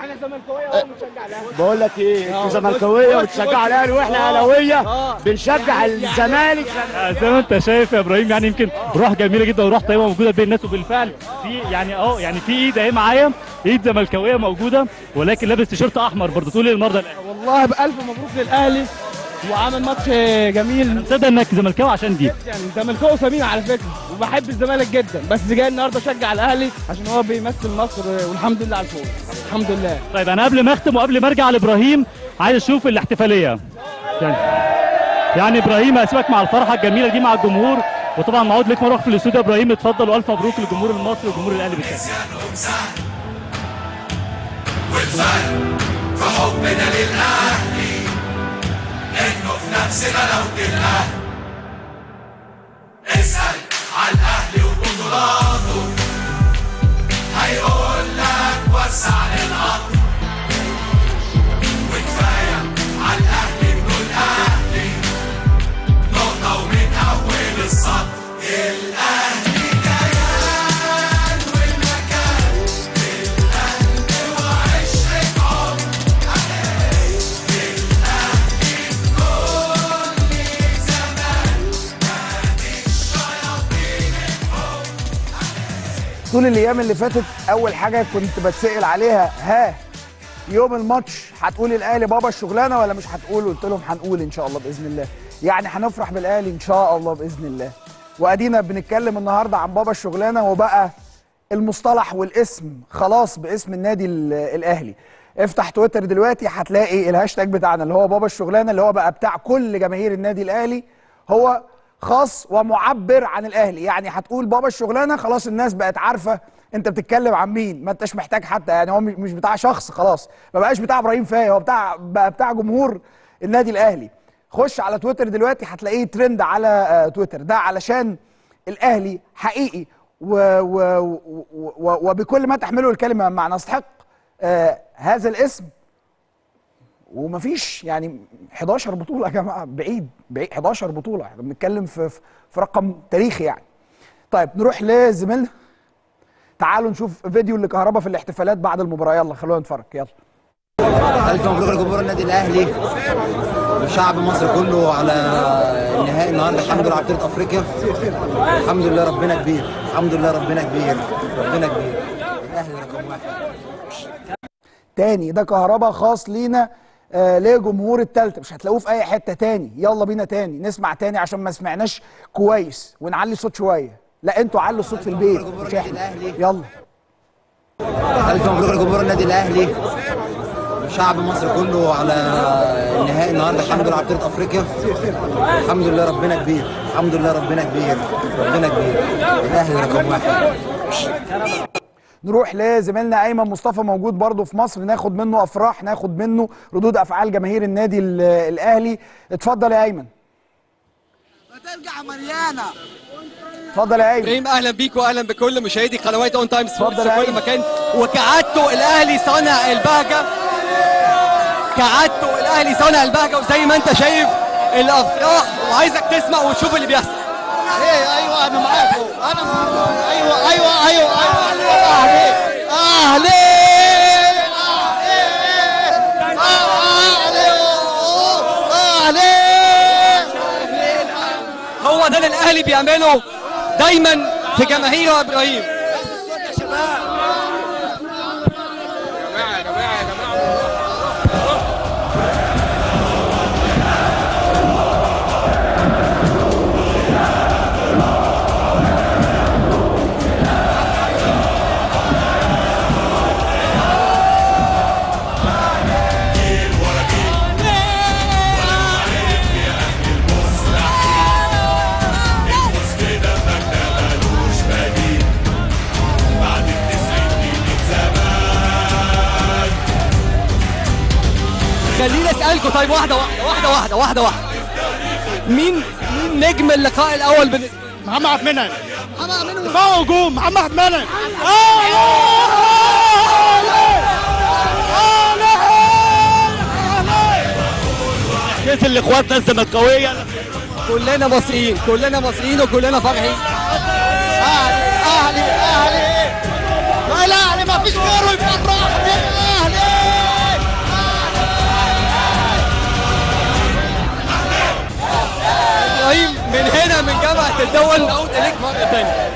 K: بقول لك ايه انتوا زملكاويه وبتشجعوا الاهلي واحنا اهلاويه بنشجع الزمالك
F: آه، زي ما انت شايف يا ابراهيم يعني يمكن روح جميله جدا وروح طيبه موجوده بين الناس وبالفعل في يعني اه يعني في ايد اهي معايا ايد زملكاويه موجوده ولكن لابس تيشيرت احمر برضه تقول ايه النهارده الاهلي
H: والله بألف مبروك للاهلي وعمل ماتش جميل
F: تصدق انك زملكاوي عشان دي
H: يعني زملكاوي سمين على فكره وبحب الزمالك جدا بس جاي النهارده اشجع الاهلي عشان هو بيمثل مصر والحمد لله على الفوز الحمد لله
F: طيب انا قبل ما اختم وقبل ما ارجع لابراهيم عايز اشوف الاحتفاليه يعني يعني ابراهيم اسيبك مع الفرحه الجميله دي مع الجمهور وطبعا معود لك مروح في الاستوديو يا ابراهيم اتفضل والف مبروك للجمهور المصري والجمهور الاهلي بالتالي
A: نسيانهم سهل والفرق في حبنا للأهلي إنه في نفس غلاوة الأهل اسأل على الأهلي وبطولاته هيقول لك وسع للقطر وكفاية على الأهلي نقول أهلي نقطة ومن أول السطر الأهلي كيان والمكان القلب وعشرة عمر الأهلي في كل زمان نادي الشياطين
B: طول الايام اللي فاتت اول حاجه كنت بتسال عليها ها يوم الماتش هتقول الاهلي بابا الشغلانه ولا مش هتقول قلت لهم هنقول ان شاء الله باذن الله يعني هنفرح بالاهلي ان شاء الله باذن الله وادينا بنتكلم النهارده عن بابا الشغلانه وبقى المصطلح والاسم خلاص باسم النادي ال- الاهلي افتح تويتر دلوقتي هتلاقي الهاشتاج بتاعنا اللي هو بابا الشغلانه اللي هو بقى بتاع كل جماهير النادي الاهلي هو خاص ومعبر عن الاهلي يعني هتقول بابا الشغلانه خلاص الناس بقت عارفه انت بتتكلم عن مين ما انتش محتاج حتى يعني هو مش مش بتاع شخص خلاص ما بقاش بتاع ابراهيم فاي هو بتاع بقى بتاع جمهور النادي الاهلي خش على تويتر دلوقتي هتلاقيه ترند على آه، تويتر ده علشان الاهلي حقيقي و و و و وبكل ما تحمله الكلمه من معنى يستحق آه هذا الاسم ومفيش يعني 11 بطوله يا جماعه بعيد بعيد 11 بطوله احنا بنتكلم في في في رقم تاريخي يعني طيب نروح لزميلنا تعالوا نشوف فيديو لكهربا في الاحتفالات بعد المباراه يلا خلونا نتفرج يلا
L: ألف مبروك لجمهور النادي الأهلي وشعب مصر كله على النهائي النهارده الحمد لله على بطولة أفريقيا الحمد لله ربنا كبير الحمد لله ربنا كبير ربنا كبير الأهلي رقم واحد
B: تاني ده كهربا خاص لينا آه لجمهور التالتة مش هتلاقوه في اي حته تاني يلا بينا تاني نسمع تاني عشان ما سمعناش كويس ونعلي الصوت شويه لا انتوا علوا الصوت في البيت مش احنا يلا
L: ألف مبروك لجمهور النادي الأهلي شعب مصر كله على النهائي النهارده الحمد لله على بطوله افريقيا الحمد لله ربنا كبير الحمد لله ربنا كبير ربنا كبير الاهلي رقم واحد
B: نروح لزميلنا ايمن مصطفى موجود برضه في مصر ناخد منه افراح ناخد منه ردود افعال جماهير النادي ال- الاهلي اتفضل يا ايمن
M: ترجع مليانه
B: اتفضل يا ايمن
N: ابراهيم اهلا بيك واهلا بكل مشاهدي قنوات اون تايم سبورتس
B: اتفضل يا
N: في كل
B: أيمن.
N: مكان وكعادته الاهلي صانع البهجه كعادته الاهلي صانع البهجه وزي ما انت شايف الافراح وعايزك تسمع وتشوف اللي بيحصل
M: ايه ايوه انا معاكم انا معاكم. ايوه ايوه ايوه ايوه اهلي اهلي
N: هو ده اللي الاهلي بيعمله دايما في جماهيره يا ابراهيم خليني اسالكم طيب واحده واحده واحده واحده واحده واحده مين مين نجم اللقاء الاول بالنسبه
O: محمد عبد المنعم محمد عبد المنعم دفاع هجوم محمد عبد المنعم
N: كيس الاخوات الزملكاويه كلنا مصريين كلنا مصريين وكلنا فرحين
M: اهلي اهلي اهلي لا الاهلي ما فيش غيره يفرحني اهلي
N: ابراهيم من هنا من جامعه الدول نعود اليك مره ثانيه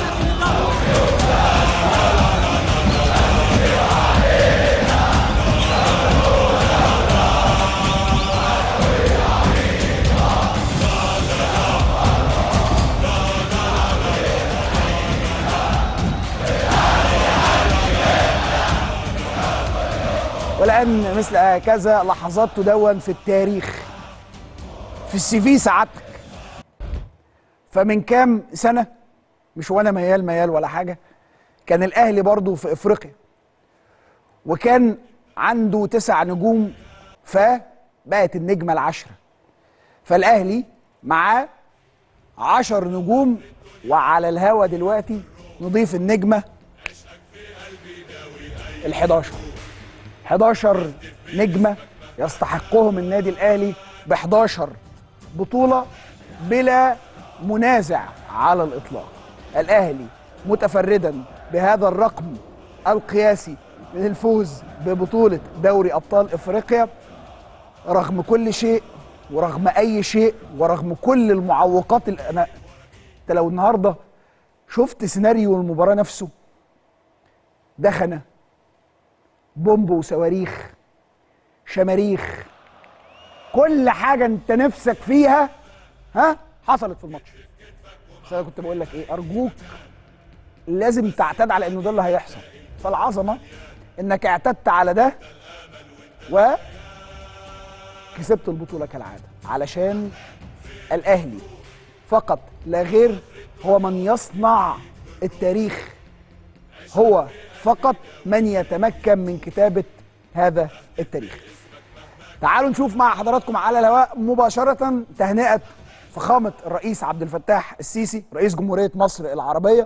B: والان مثل هكذا لحظات تدون في التاريخ في السي في سعادتك فمن كام سنه مش وانا ميال ميال ولا حاجه كان الاهلي برضو في افريقيا وكان عنده تسع نجوم فبقت النجمه العشره فالاهلي معاه عشر نجوم وعلى الهوا دلوقتي نضيف النجمه ال11 11 نجمه يستحقهم النادي الاهلي ب 11 بطوله بلا منازع على الاطلاق الاهلي متفردا بهذا الرقم القياسي للفوز ببطوله دوري ابطال افريقيا رغم كل شيء ورغم اي شيء ورغم كل المعوقات اللي انا انت لو النهارده شفت سيناريو المباراه نفسه دخنه بومب وصواريخ شماريخ كل حاجه انت نفسك فيها ها حصلت في الماتش بس انا كنت بقول لك ايه ارجوك لازم تعتاد على انه ده اللي هيحصل فالعظمه انك اعتدت على ده و كسبت البطوله كالعاده علشان الاهلي فقط لا غير هو من يصنع التاريخ هو فقط من يتمكن من كتابه هذا التاريخ تعالوا نشوف مع حضراتكم على الهواء مباشره تهنئه فخامه الرئيس عبد الفتاح السيسي رئيس جمهوريه مصر العربيه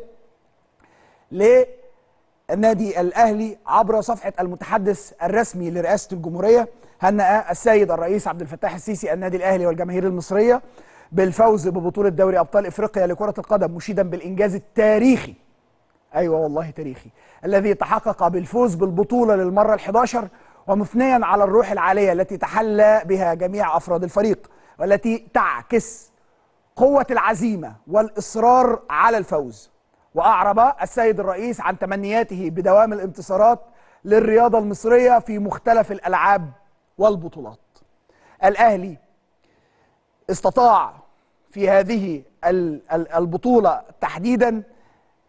B: للنادي الاهلي عبر صفحه المتحدث الرسمي لرئاسه الجمهوريه هنأ السيد الرئيس عبد الفتاح السيسي النادي الاهلي والجماهير المصريه بالفوز ببطوله دوري ابطال افريقيا لكره القدم مشيدا بالانجاز التاريخي ايوه والله تاريخي الذي تحقق بالفوز بالبطوله للمره ال11 ومثنيا على الروح العاليه التي تحلى بها جميع افراد الفريق والتي تعكس قوه العزيمه والاصرار على الفوز واعرب السيد الرئيس عن تمنياته بدوام الانتصارات للرياضه المصريه في مختلف الالعاب والبطولات الاهلي استطاع في هذه ال- ال- البطوله تحديدا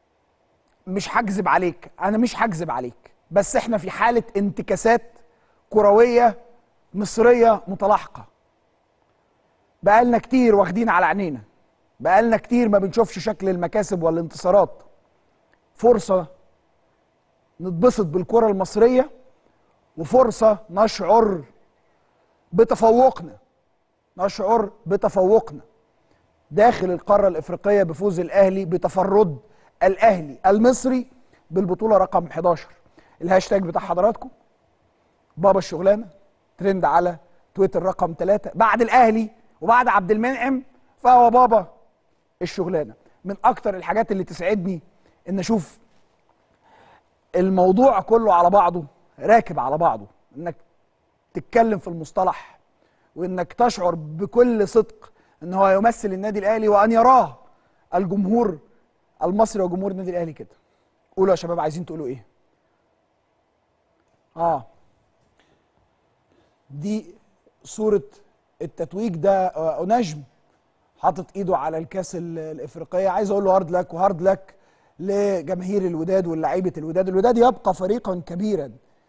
B: مش هكذب عليك انا مش هكذب عليك بس احنا في حاله انتكاسات كرويه مصريه متلاحقه بقالنا كتير واخدين على عينينا بقالنا كتير ما بنشوفش شكل المكاسب والانتصارات فرصه نتبسط بالكره المصريه وفرصه نشعر بتفوقنا نشعر بتفوقنا داخل القاره الافريقيه بفوز الاهلي بتفرد الاهلي المصري بالبطوله رقم 11 الهاشتاج بتاع حضراتكم بابا الشغلانه ترند على تويتر رقم 3 بعد الاهلي وبعد عبد المنعم فهو بابا الشغلانه من اكتر الحاجات اللي تسعدني ان اشوف الموضوع كله على بعضه راكب على بعضه انك تتكلم في المصطلح وانك تشعر بكل صدق ان هو يمثل النادي الاهلي وان يراه الجمهور المصري وجمهور النادي الاهلي كده قولوا يا شباب عايزين تقولوا ايه اه دي صورة التتويج ده آه، نجم حاطط ايده على الكاس ال- الافريقيه عايز اقول له هارد لك وهارد لك لجماهير الوداد واللعيبه الوداد الوداد يبقى فريقا كبيرا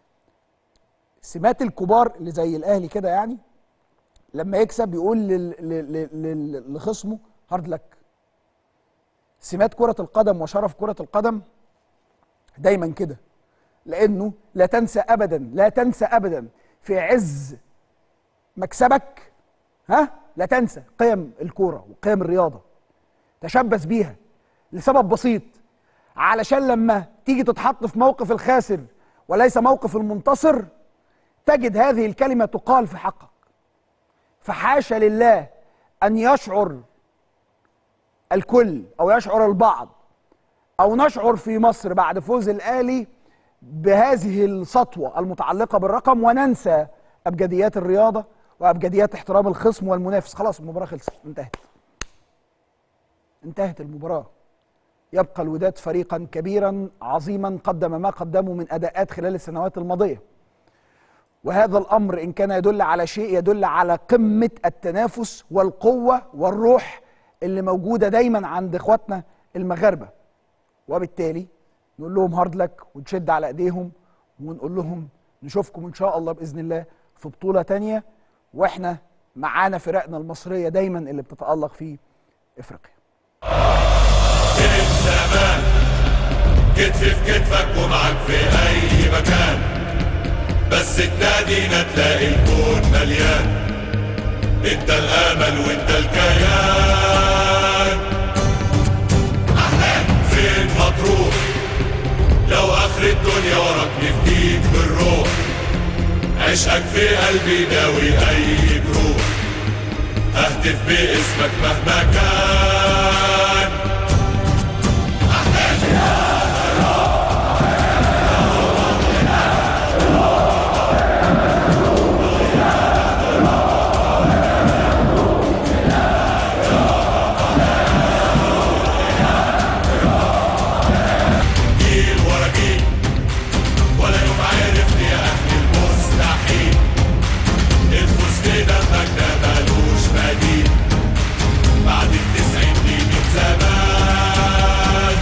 B: سمات الكبار اللي زي الاهلي كده يعني لما يكسب يقول لل- لل- لل- لخصمه هارد لك سمات كرة القدم وشرف كرة القدم دايما كده لانه لا تنسى ابدا لا تنسى ابدا في عز مكسبك ها لا تنسى قيم الكوره وقيم الرياضه تشبث بيها لسبب بسيط علشان لما تيجي تتحط في موقف الخاسر وليس موقف المنتصر تجد هذه الكلمه تقال في حقك فحاشا لله ان يشعر الكل او يشعر البعض او نشعر في مصر بعد فوز الاهلي بهذه السطوه المتعلقه بالرقم وننسى ابجديات الرياضه وابجديات احترام الخصم والمنافس خلاص المباراه خلصت انتهت انتهت المباراه يبقى الوداد فريقا كبيرا عظيما قدم ما قدمه من اداءات خلال السنوات الماضيه وهذا الامر ان كان يدل على شيء يدل على قمه التنافس والقوه والروح اللي موجوده دايما عند اخواتنا المغاربه وبالتالي نقول لهم هارد لك ونشد على ايديهم ونقول لهم نشوفكم ان شاء الله باذن الله في بطوله تانية واحنا معانا فرقنا المصريه دايما اللي بتتالق في افريقيا
A: من زمان كتف في كتفك ومعك في اي مكان بس تنادينا تلاقي الكون مليان انت الامل وانت الكيان احلام فين مطروح لو اخر الدنيا وراك نفديك بالروح عشقك في قلبي داوي اي جروح ههتف باسمك مهما كان جيل ورا جيل ولا يوم عرفت يا اهل المستحيل الفوز في دمك ده ملوش بديل بعد التسعين دي من زمان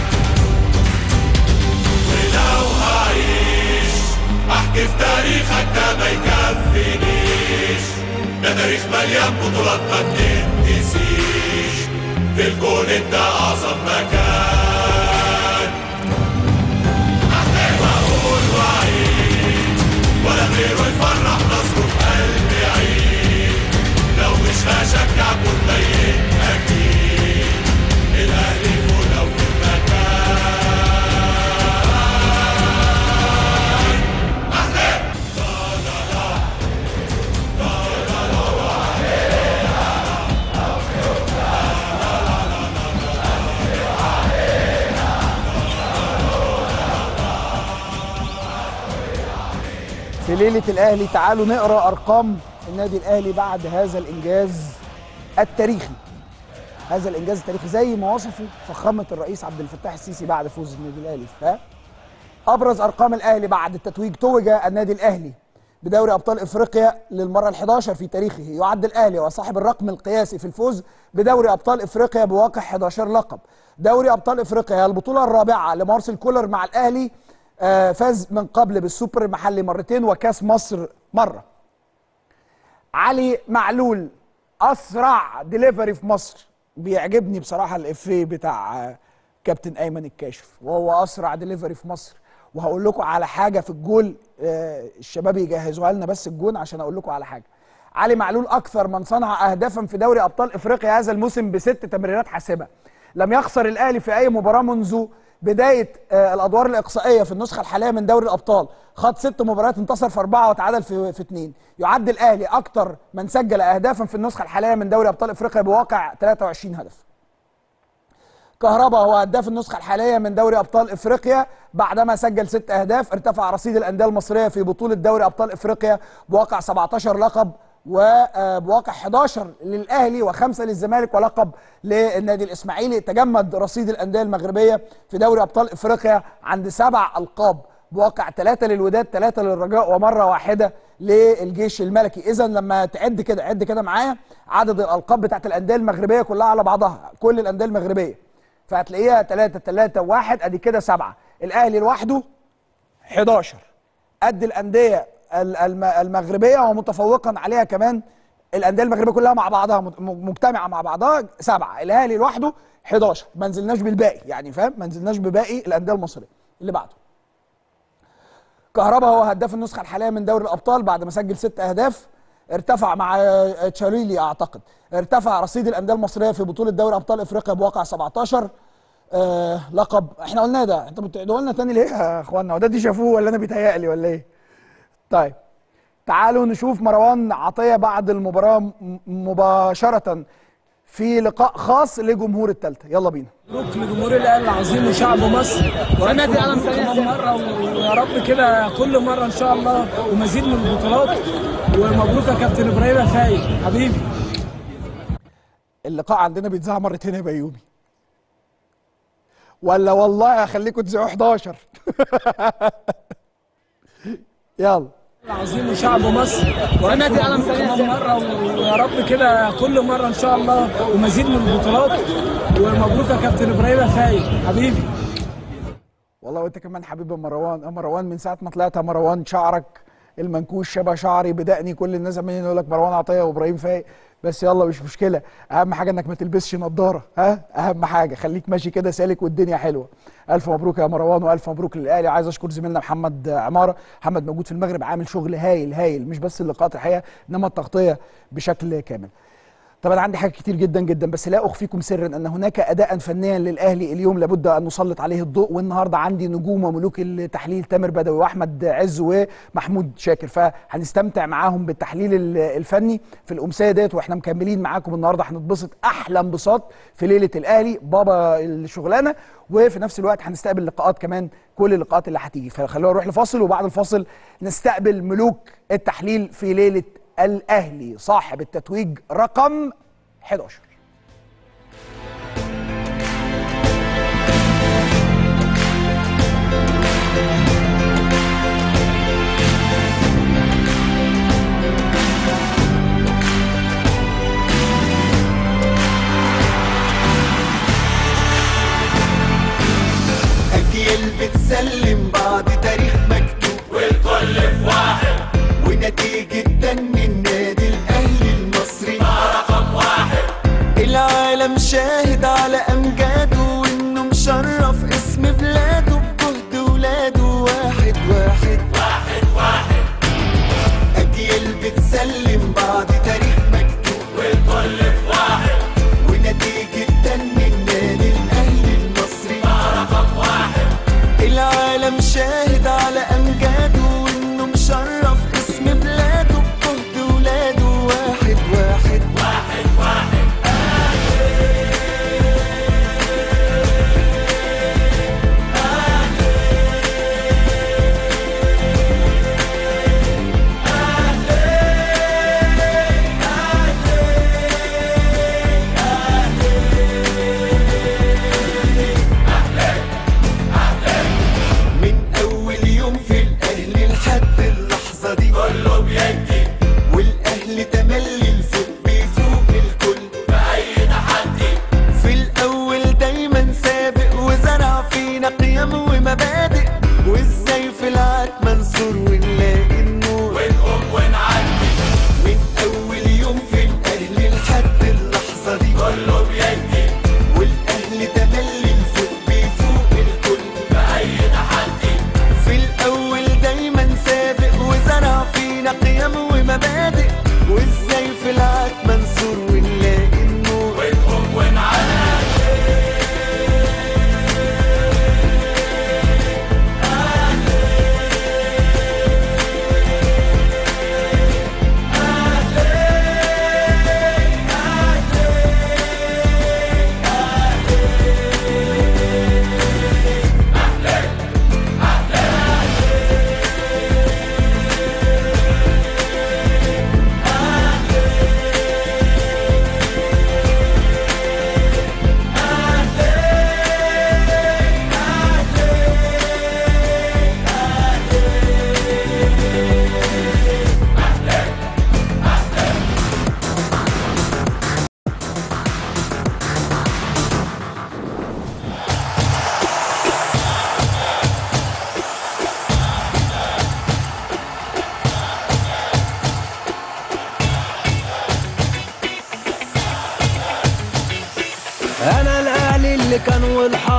A: ولو هعيش احكي في تاريخك ده ما يكفينيش ده تاريخ مليان بطولات ما بتنتسيش في الكون انت اعظم مكان احلام اقول وعيد ولا غيره يفرح نصره في قلبي عيد لو مش هشجع كنت ميت اكيد الاهلي فوق لو في المكان احلام
B: في ليله الاهلي تعالوا نقرا ارقام النادي الاهلي بعد هذا الانجاز التاريخي هذا الانجاز التاريخي زي ما وصفه فخامه الرئيس عبد الفتاح السيسي بعد فوز النادي الاهلي ف ابرز ارقام الاهلي بعد التتويج توج النادي الاهلي بدوري ابطال افريقيا للمره ال11 في تاريخه يعد الاهلي وصاحب الرقم القياسي في الفوز بدوري ابطال افريقيا بواقع 11 لقب دوري ابطال افريقيا هي البطوله الرابعه لمارسيل كولر مع الاهلي آه، فاز من قبل بالسوبر المحلي مرتين وكاس مصر مره علي معلول اسرع ديليفري في مصر بيعجبني بصراحه الافيه بتاع آه، كابتن ايمن الكاشف وهو اسرع ديليفري في مصر وهقول لكم على حاجه في الجول آه، الشباب يجهزوها لنا بس الجون عشان اقول لكم على حاجه علي معلول اكثر من صنع اهدافا في دوري ابطال افريقيا هذا الموسم بست تمريرات حاسمه لم يخسر الاهلي في اي مباراه منذ بدايه آه، الادوار الاقصائيه في النسخه الحاليه من دوري الابطال خاض ست مباريات انتصر في اربعه وتعادل في في اثنين يعد الاهلي اكثر من سجل اهدافا في النسخه الحاليه من دوري ابطال افريقيا بواقع 23 هدف كهربا هو هداف النسخة الحالية من دوري أبطال إفريقيا بعدما سجل ست أهداف ارتفع رصيد الأندية المصرية في بطولة دوري أبطال إفريقيا بواقع 17 لقب وبواقع 11 للأهلي وخمسة للزمالك ولقب للنادي الإسماعيلي تجمد رصيد الأندية المغربية في دوري أبطال إفريقيا عند سبع ألقاب بواقع ثلاثة للوداد ثلاثة للرجاء ومرة واحدة للجيش الملكي إذا لما تعد كده عد كده معايا عدد الألقاب بتاعت الأندية المغربية كلها على بعضها كل الأندية المغربية فهتلاقيها 3 3 1 ادي كده سبعه الاهلي لوحده 11 قد الانديه ال- الم- المغربيه ومتفوقا عليها كمان الانديه المغربيه كلها مع بعضها مت- م- مجتمعه مع بعضها سبعه الاهلي لوحده 11 ما نزلناش بالباقي يعني فاهم ما نزلناش بباقي الانديه المصريه اللي بعده كهربا هو هداف النسخه الحاليه من دوري الابطال بعد ما سجل ست اهداف ارتفع مع تشاريلي اعتقد ارتفع رصيد الانديه المصريه في بطوله دوري ابطال افريقيا بواقع 17 آه لقب احنا قلنا ده انتوا بتعيدوا لنا تاني ليه يا اخوانا وده دي شافوه ولا انا بيتهيألي ولا ايه طيب تعالوا نشوف مروان عطيه بعد المباراه م- مباشره في لقاء خاص لجمهور الثالثه يلا بينا
P: مبروك لجمهور الاهلي العظيم وشعب مصر
I: سنة علم
P: كمان مره ويا رب كده كل مره ان شاء الله ومزيد من البطولات ومبروك يا كابتن ابراهيم يا فايق حبيبي
B: اللقاء عندنا بيتذاع مرتين يا بيومي ولا والله هخليكم تذيعوا 11 يلا
P: العظيم وشعب مصر سنة علم كمان مره ويا رب كده كل مره ان شاء الله ومزيد من البطولات ومبروك يا كابتن ابراهيم يا فايق حبيبي
B: والله وانت كمان حبيب يا مروان يا مروان من ساعه ما طلعت يا مروان شعرك المنكوش شبه شعري بدقني كل الناس عمالين يقول لك مروان عطيه وابراهيم فايق بس يلا مش مشكله اهم حاجه انك ما تلبسش نظاره ها اهم حاجه خليك ماشي كده سالك والدنيا حلوه الف مبروك يا مروان والف مبروك للاهلي عايز اشكر زميلنا محمد عماره محمد موجود في المغرب عامل شغل هايل هايل مش بس اللقاءات الحقيقه انما التغطيه بشكل كامل طبعا عندي حاجات كتير جدا جدا بس لا اخفيكم سرا ان هناك اداء فنيا للاهلي اليوم لابد ان نسلط عليه الضوء والنهارده عندي نجوم وملوك التحليل تامر بدوي واحمد عز ومحمود شاكر فهنستمتع معاهم بالتحليل ال- الفني في الامسيه ديت واحنا مكملين معاكم النهارده هنتبسط احلى انبساط في ليله الاهلي بابا الشغلانه وفي نفس الوقت هنستقبل لقاءات كمان كل اللقاءات اللي هتيجي فخلونا نروح لفاصل وبعد الفاصل نستقبل ملوك التحليل في ليله الاهلي صاحب التتويج رقم 11
Q: أجيال بتسلم بعض تاريخ مكتوب والكل في واحد ونتيجة دن النادي الأهلي المصري رقم واحد العالم شاهد على أمجاده وإنه مشرف اسم بلاده بجهد ولاده واحد واحد واحد واحد أجيال بتسلم بعض تاريخ مكتوب والكل في واحد ونتيجة دن النادي الأهلي المصري رقم واحد العالم شاهد على أمجاده وإنه مشرف اسم بلاده بجهد ولاده واحد واحد واحد واحد من أول يوم في الأهلي لحد اللحظة دي كله بيدي والأهلي تملي الفوق بيفوق الكل في أي تحدي في الأول دايما سابق وزرع فينا قيم ومبادئ وإزاي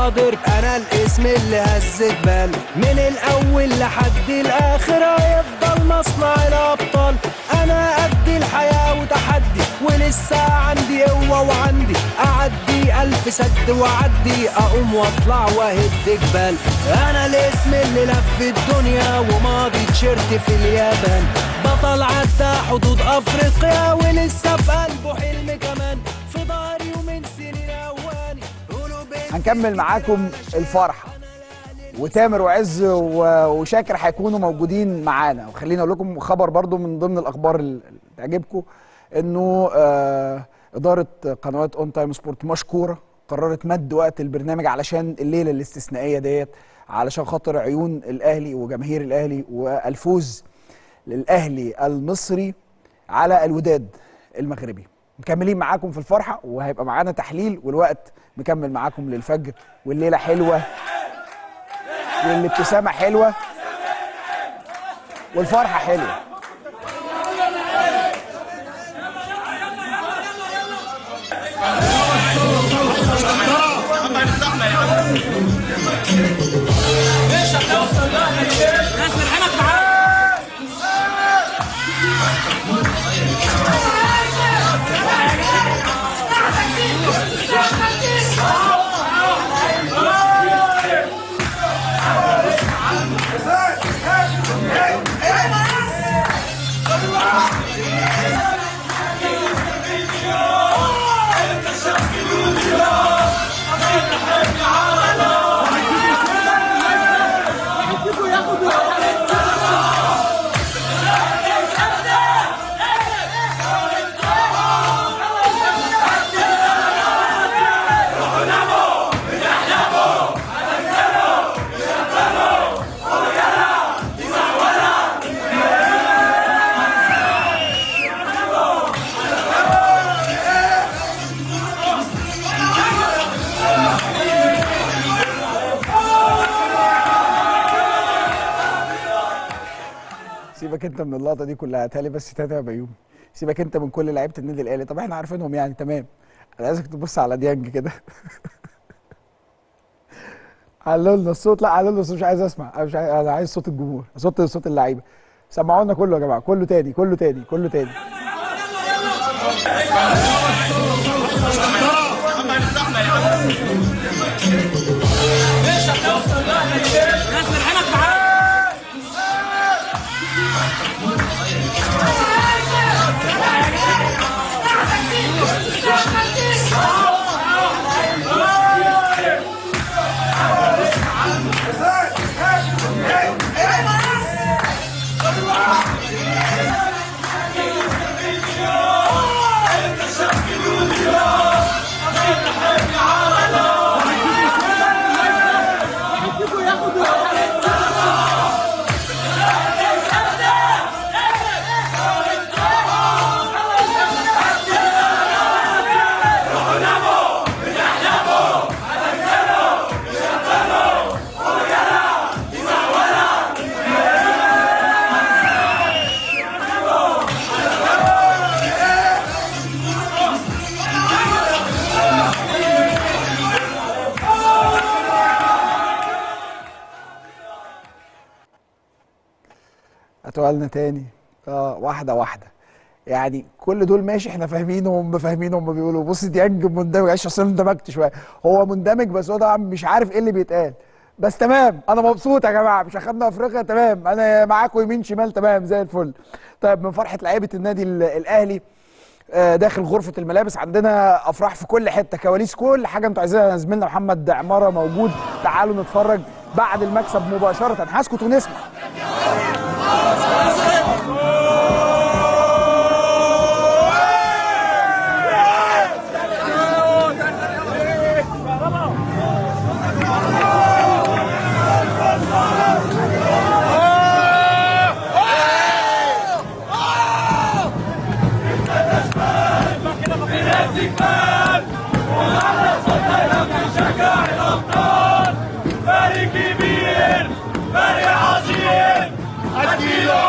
C: حاضر انا الاسم اللي هز جبال من الاول لحد الاخر هيفضل مصنع الابطال انا قد الحياه وتحدي ولسه عندي قوه وعندي اعدي الف سد واعدي اقوم واطلع واهد جبال انا الاسم اللي لف الدنيا وماضي تيشيرت في اليابان بطل عدى حدود افريقيا ولسه في قلبه حلم كمان في ضهري ومن سنين اواني
B: هنكمل معاكم الفرحه وتامر وعز و- وشاكر هيكونوا موجودين معانا وخليني اقول لكم خبر برضو من ضمن الاخبار اللي تعجبكم انه آه اداره قنوات اون تايم سبورت مشكوره قررت مد وقت البرنامج علشان الليله الاستثنائيه ديت علشان خاطر عيون الاهلي وجماهير الاهلي والفوز للاهلي المصري على الوداد المغربي مكملين معاكم في الفرحه وهيبقى معانا تحليل والوقت مكمل معاكم للفجر والليله حلوه والابتسامه حلوه والفرحه حلوه
A: مش هتوصل لا ناس فرحانك معاك
B: سيبك انت من اللقطه دي كلها هاتها لي بس تاتا يا بيومي سيبك انت من كل لعيبه النادي الاهلي طب احنا عارفينهم يعني تمام انا عايزك تبص على ديانج كده علوا لنا الصوت لا علوا لنا الصوت مش عايز اسمع انا مش عايز انا عايز صوت الجمهور صوت صوت اللعيبه سمعونا كله يا جماعه كله تاني كله تاني كله تاني
A: مش هتوصل لا ناس فرحانك معاك
B: هاتوها لنا تاني اه واحده واحده يعني كل دول ماشي احنا فاهمين وهم فاهمين هم بيقولوا بص ديانج مندمج عشان اصل أنا اندمجت شويه هو مندمج بس هو طبعا مش عارف ايه اللي بيتقال بس تمام انا مبسوط يا جماعه مش اخدنا افريقيا تمام انا معاكم يمين شمال تمام زي الفل طيب من فرحه لعيبه النادي ال- الاهلي آه، داخل غرفه الملابس عندنا افراح في كل حته كواليس كل حاجه انتوا عايزينها زميلنا محمد عماره موجود تعالوا نتفرج بعد المكسب مباشره هسكت ونسمع
A: فريق كبير فريق عظيم اديله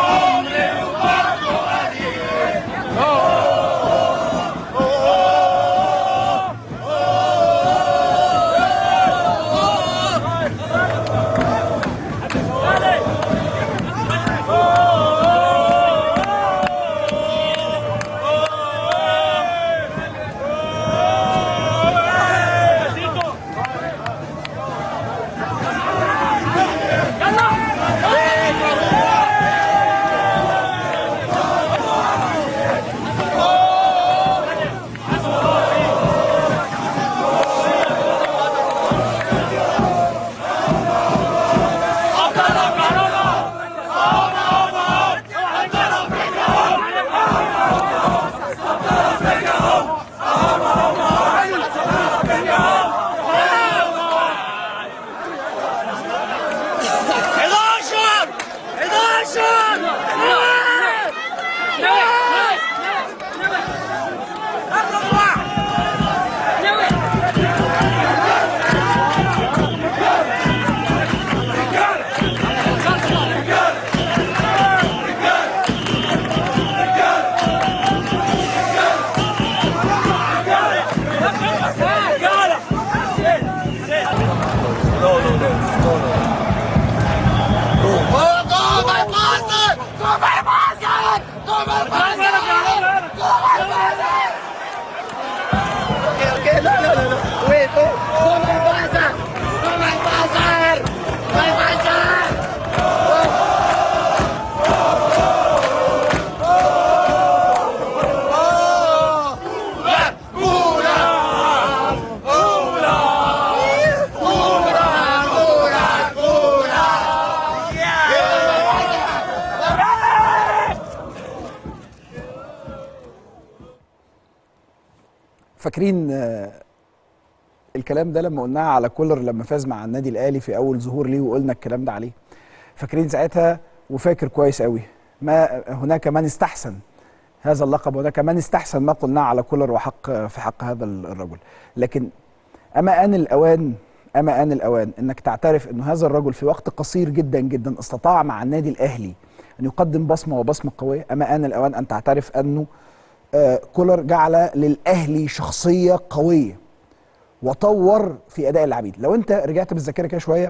B: فاكرين آه، الكلام ده لما قلناه على كولر لما فاز مع النادي الاهلي في اول ظهور ليه وقلنا الكلام ده عليه فاكرين ساعتها وفاكر كويس قوي ما هناك من استحسن هذا اللقب وهناك من استحسن ما قلناه على كولر وحق في حق هذا الرجل لكن اما ان الاوان اما ان الاوان انك تعترف انه هذا الرجل في وقت قصير جدا جدا استطاع مع النادي الاهلي ان يقدم بصمه وبصمه قويه اما ان الاوان ان تعترف انه آه، كولر جعل للاهلي شخصيه قويه وطور في اداء اللاعبين لو انت رجعت بالذاكره كده شويه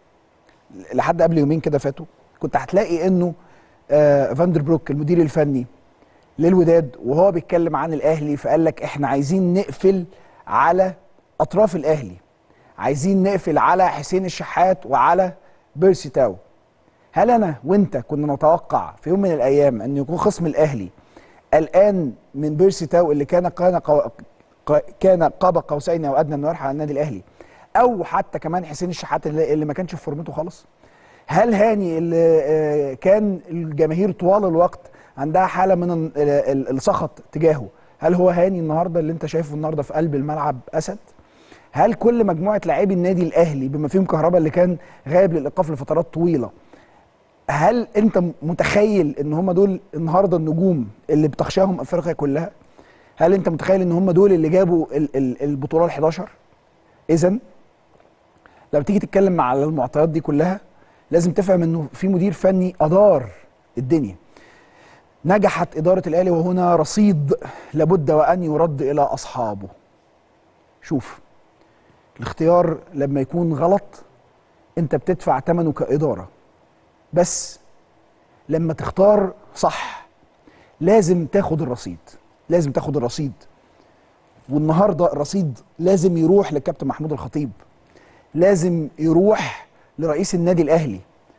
B: لحد قبل يومين كده فاتوا كنت هتلاقي انه آه فاندر بروك المدير الفني للوداد وهو بيتكلم عن الاهلي فقال لك احنا عايزين نقفل على اطراف الاهلي عايزين نقفل على حسين الشحات وعلى بيرسي تاو هل انا وانت كنا نتوقع في يوم من الايام ان يكون خصم الاهلي الان من بيرسي تاو اللي كان كان قو... ق- كان قاب قوسين او ادنى انه يرحل على النادي الاهلي او حتى كمان حسين الشحات اللي, اللي ما كانش في فورمته خالص هل هاني اللي آه، كان الجماهير طوال الوقت عندها حاله من ال- ال- السخط تجاهه هل هو هاني النهارده اللي انت شايفه النهارده في قلب الملعب اسد هل كل مجموعه لاعبي النادي الاهلي بما فيهم كهربا اللي كان غايب للايقاف لفترات طويله هل انت متخيل ان هم دول النهارده النجوم اللي بتخشاهم افريقيا كلها هل انت متخيل ان هم دول اللي جابوا ال- ال- البطوله ال11 اذا لما تيجي تتكلم على المعطيات دي كلها لازم تفهم انه في مدير فني ادار الدنيا نجحت اداره الاهلي وهنا رصيد لابد وان يرد الى اصحابه شوف الاختيار لما يكون غلط انت بتدفع ثمنه كاداره بس لما تختار صح لازم تاخد الرصيد لازم تاخد الرصيد والنهارده الرصيد لازم يروح للكابتن محمود الخطيب لازم يروح لرئيس النادي الاهلي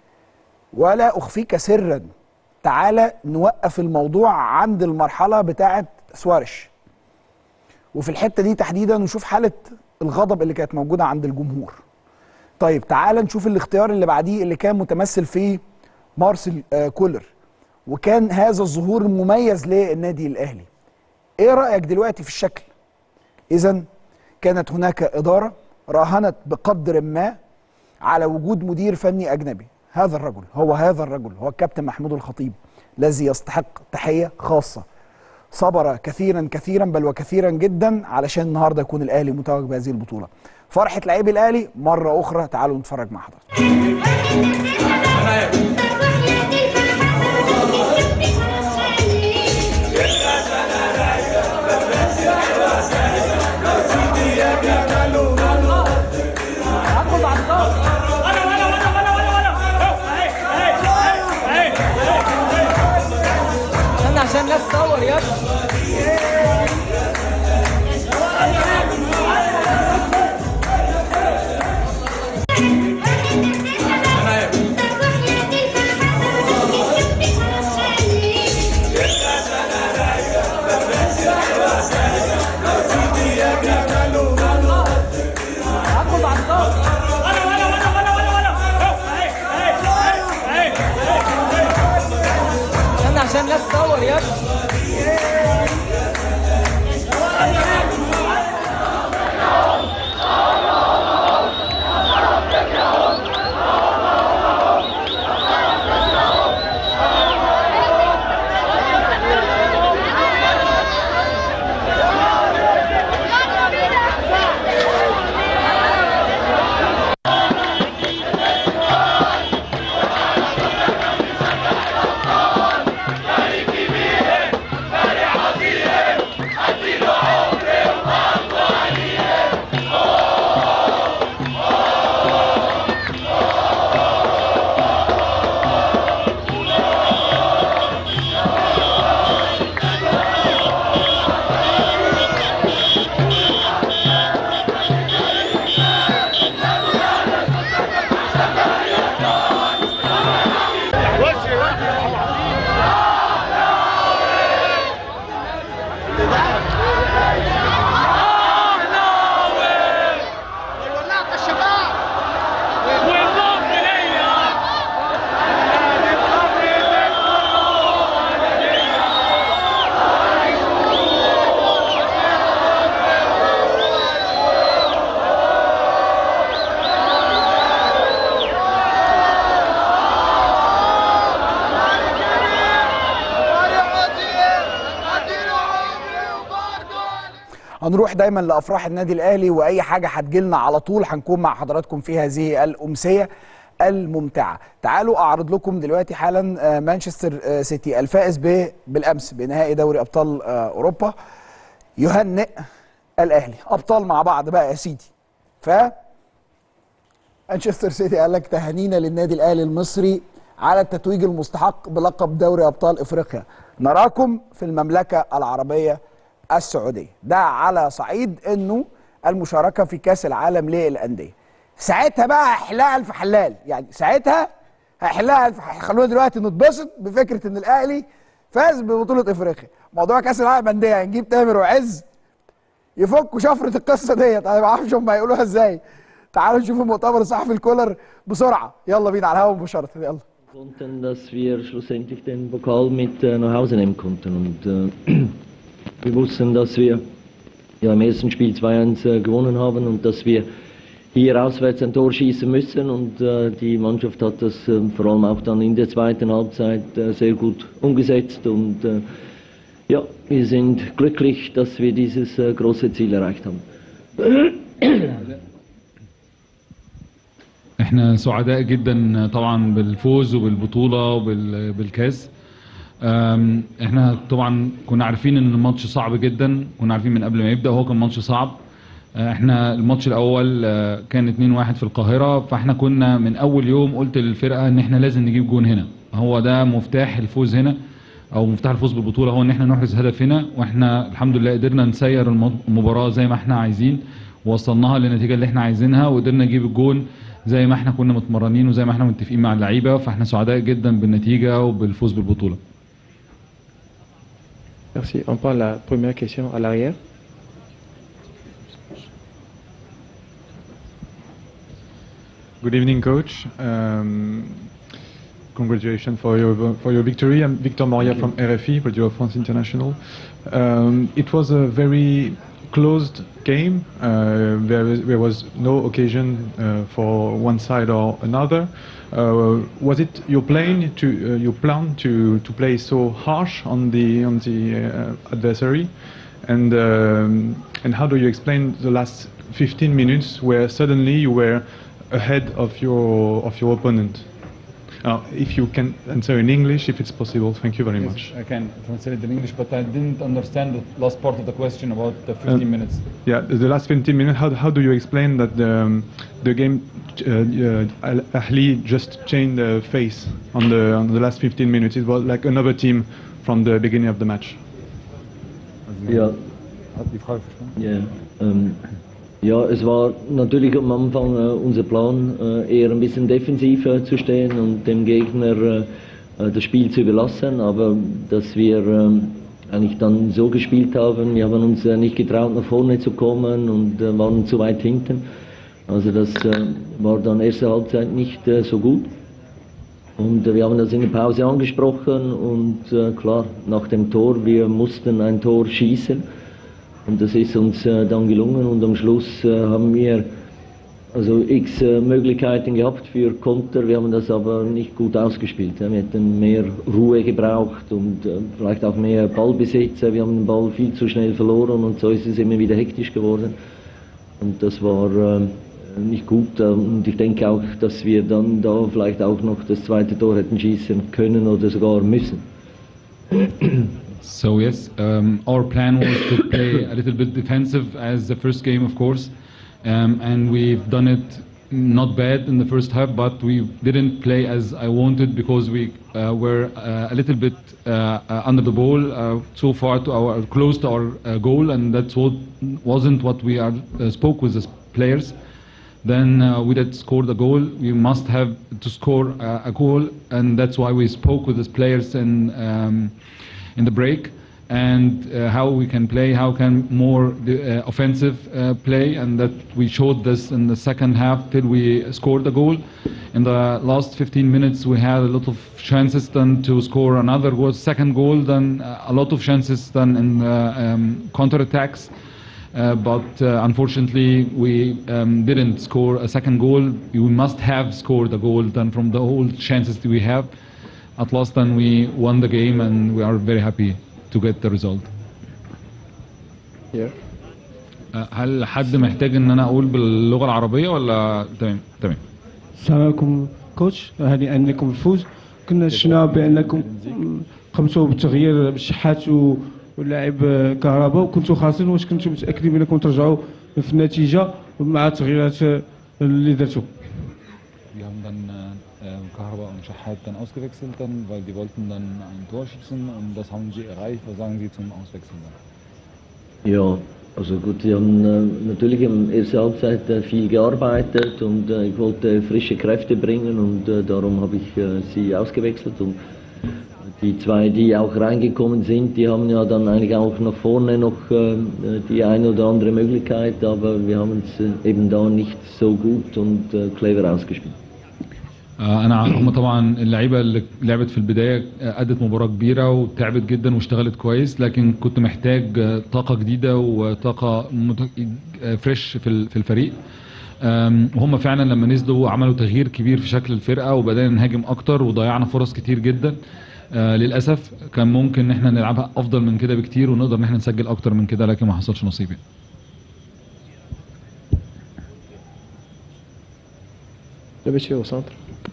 B: ولا اخفيك سرا تعالى نوقف الموضوع عند المرحله بتاعه سوارش وفي الحته دي تحديدا نشوف حاله الغضب اللي كانت موجوده عند الجمهور طيب تعالى نشوف الاختيار اللي بعديه اللي كان متمثل في مارسيل آه كولر وكان هذا الظهور المميز للنادي الاهلي ايه رايك دلوقتي في الشكل اذا كانت هناك اداره راهنت بقدر ما على وجود مدير فني اجنبي هذا الرجل هو هذا الرجل هو الكابتن محمود الخطيب الذي يستحق تحيه خاصه صبر كثيرا كثيرا بل وكثيرا جدا علشان النهارده يكون الاهلي متوج بهذه البطوله فرحه لاعبي الاهلي مره اخرى تعالوا نتفرج مع حضرتك
N: استنى عشان الناس تصور يا ابني
B: هنروح دايما لافراح النادي الاهلي واي حاجه هتجيلنا على طول هنكون مع حضراتكم في هذه الامسيه الممتعه تعالوا اعرض لكم دلوقتي حالا آه، مانشستر آه، سيتي الفائز ب- بالامس بنهائي دوري ابطال آه، اوروبا يهنئ الاهلي ابطال مع بعض بقى يا سيدي ف مانشستر سيتي قال لك تهانينا للنادي الاهلي المصري على التتويج المستحق بلقب دوري ابطال افريقيا نراكم في المملكه العربيه السعوديه ده على صعيد انه المشاركه في كاس العالم للانديه ساعتها بقى هيحلها الف حلال يعني ساعتها هيحلها الف ح- خلونا دلوقتي نتبسط بفكره ان الاهلي فاز ببطوله افريقيا موضوع كاس العالم انديه هنجيب تامر وعز يفكوا شفره القصه ديت انا ما اعرفش هم هيقولوها ازاي تعالوا نشوف المؤتمر الصحفي الكولر بسرعه يلا بينا على الهواء مباشره يلا
R: konnten, dass wir schlussendlich den Pokal mit äh, nach Hause nehmen konnten. Und äh, wir wussten, dass wir ja, im ersten Spiel 2-1 äh, gewonnen haben und dass wir hier auswärts ein Tor schießen müssen. Und äh, die Mannschaft hat das äh, vor allem auch dann in der zweiten Halbzeit äh, sehr gut umgesetzt. Und äh, ja, wir sind glücklich, dass wir dieses äh, große Ziel erreicht haben.
S: احنا سعداء جدا طبعا بالفوز وبالبطوله وبالكاس أم، احنا طبعا كنا عارفين ان الماتش صعب جدا كنا عارفين من قبل ما يبدا هو كان ماتش صعب أه، احنا الماتش الاول أه، كان 2-1 في القاهره فاحنا كنا من اول يوم قلت للفرقه ان احنا لازم نجيب جون هنا هو ده مفتاح الفوز هنا او مفتاح الفوز بالبطوله هو ان احنا نحرز هدف هنا واحنا الحمد لله قدرنا نسير الم- المباراه زي ما احنا عايزين ووصلناها للنتيجه اللي احنا عايزينها وقدرنا نجيب الجون زي ما احنا كنا متمرنين وزي ما احنا متفقين مع اللعيبه فاحنا سعداء جدا بالنتيجه وبالفوز بالبطوله
T: Merci. On prend la première question à l'arrière.
U: Good evening, coach. Um, congratulations for your for your victory. I'm Victor Moria from RFI, Radio France International. Um, it was a very closed game. Uh, there, was, there was no occasion uh, for one side or another. Uh, was it your plan to uh, your plan to, to play so harsh on the on the uh, adversary, and um, and how do you explain the last 15 minutes where suddenly you were ahead of your of your opponent? Uh, if you can answer in English, if it's possible, thank you very much.
S: I can translate in English, but I didn't understand the last part of the question about the 15
U: Um,
S: minutes.
U: Yeah, the the last 15 minutes. How, how do you explain that the, um, the game uh, uh, Al Ahly just changed the face on the on the last 15 minutes? It was like another team from the beginning of the match.
R: Ja. Ja, ähm, ja, es war natürlich am Anfang äh, unser Plan, äh, eher ein bisschen defensiver zu stehen und dem Gegner äh, äh, das Spiel zu überlassen, aber dass wir ähm, eigentlich dann so gespielt haben, wir haben uns äh, nicht getraut, nach vorne zu kommen und äh, waren zu weit hinten. Also das äh, war dann erste Halbzeit nicht äh, so gut. Und äh, wir haben das in der Pause angesprochen und äh, klar, nach dem Tor, wir mussten ein Tor schießen. Und das ist uns äh, dann gelungen und am Schluss äh, haben wir also x äh, Möglichkeiten gehabt für Konter. Wir haben das aber nicht gut ausgespielt. Ja. Wir hätten mehr Ruhe gebraucht und äh, vielleicht auch mehr Ballbesitz. Wir haben den Ball viel zu schnell verloren und so ist es immer wieder hektisch geworden. Und das war äh, nicht gut. äh, Und ich denke auch, dass wir dann da vielleicht auch noch das zweite Tor hätten schießen können oder sogar müssen.
S: So yes, um, our plan was to play a little bit defensive as the first game, of course, um, and we've done it not bad in the first half, but we didn't play as I wanted because we uh, were uh, a little bit uh, uh, under the ball, uh, so far to our close to our uh, goal, and that's what wasn't what we are, uh, spoke with the players. Then uh, we did score the goal. We must have to score uh, a goal, and that's why we spoke with the players in um, in the break and uh, how we can play, how can more uh, offensive uh, play, and that we showed this in the second half till we scored the goal. In the last 15 minutes, we had a lot of chances then to score another goal, second goal, then uh, a lot of chances then in uh, um, counter attacks. Uh, but uh, unfortunately, we um, didn't score a second goal. We must have scored a goal then from the whole chances that we have. At last, then we won the game, and we are very happy to get the result.
T: Here.
S: آه، هل حد محتاج ان انا اقول باللغه العربيه ولا تمام تمام
E: السلام عليكم كوتش هنيئا لكم بالفوز كنا شفنا بانكم قمتوا بتغيير الشحات و- واللاعب كهرباء وكنتوا خاسرين واش كنتوا متاكدين بانكم ترجعوا في النتيجه مع التغييرات اللي درتوا
V: Wir haben dann äh, äh, Kahraba und Schachat dann ausgewechselt, dann, weil die wollten dann ein Tor schießen und das haben sie erreicht. Was sagen Sie zum Auswechseln dann?
R: Ja, also gut, wir haben äh, natürlich in der ersten Halbzeit äh, viel gearbeitet und äh, ich wollte frische Kräfte bringen und äh, darum habe ich äh, sie ausgewechselt und die zwei, die auch reingekommen sind, die haben ja dann eigentlich auch nach vorne noch äh, die eine oder andere Möglichkeit, aber wir haben es äh, eben da nicht so gut und äh, clever ausgespielt.
S: آه، انا هم طبعا اللعيبه اللي لعبت في البدايه آه، ادت مباراه كبيره وتعبت جدا واشتغلت كويس لكن كنت محتاج آه، طاقه جديده وطاقه مت- آه، فريش في ال- في الفريق آم، وهم فعلا لما نزلوا عملوا تغيير كبير في شكل الفرقه وبدانا نهاجم اكتر وضيعنا فرص كتير جدا آه، للاسف كان ممكن ان احنا نلعبها افضل من كده بكتير ونقدر ان احنا نسجل اكتر من كده لكن ما حصلش نصيب يعني.
T: لاباس فيه سنتر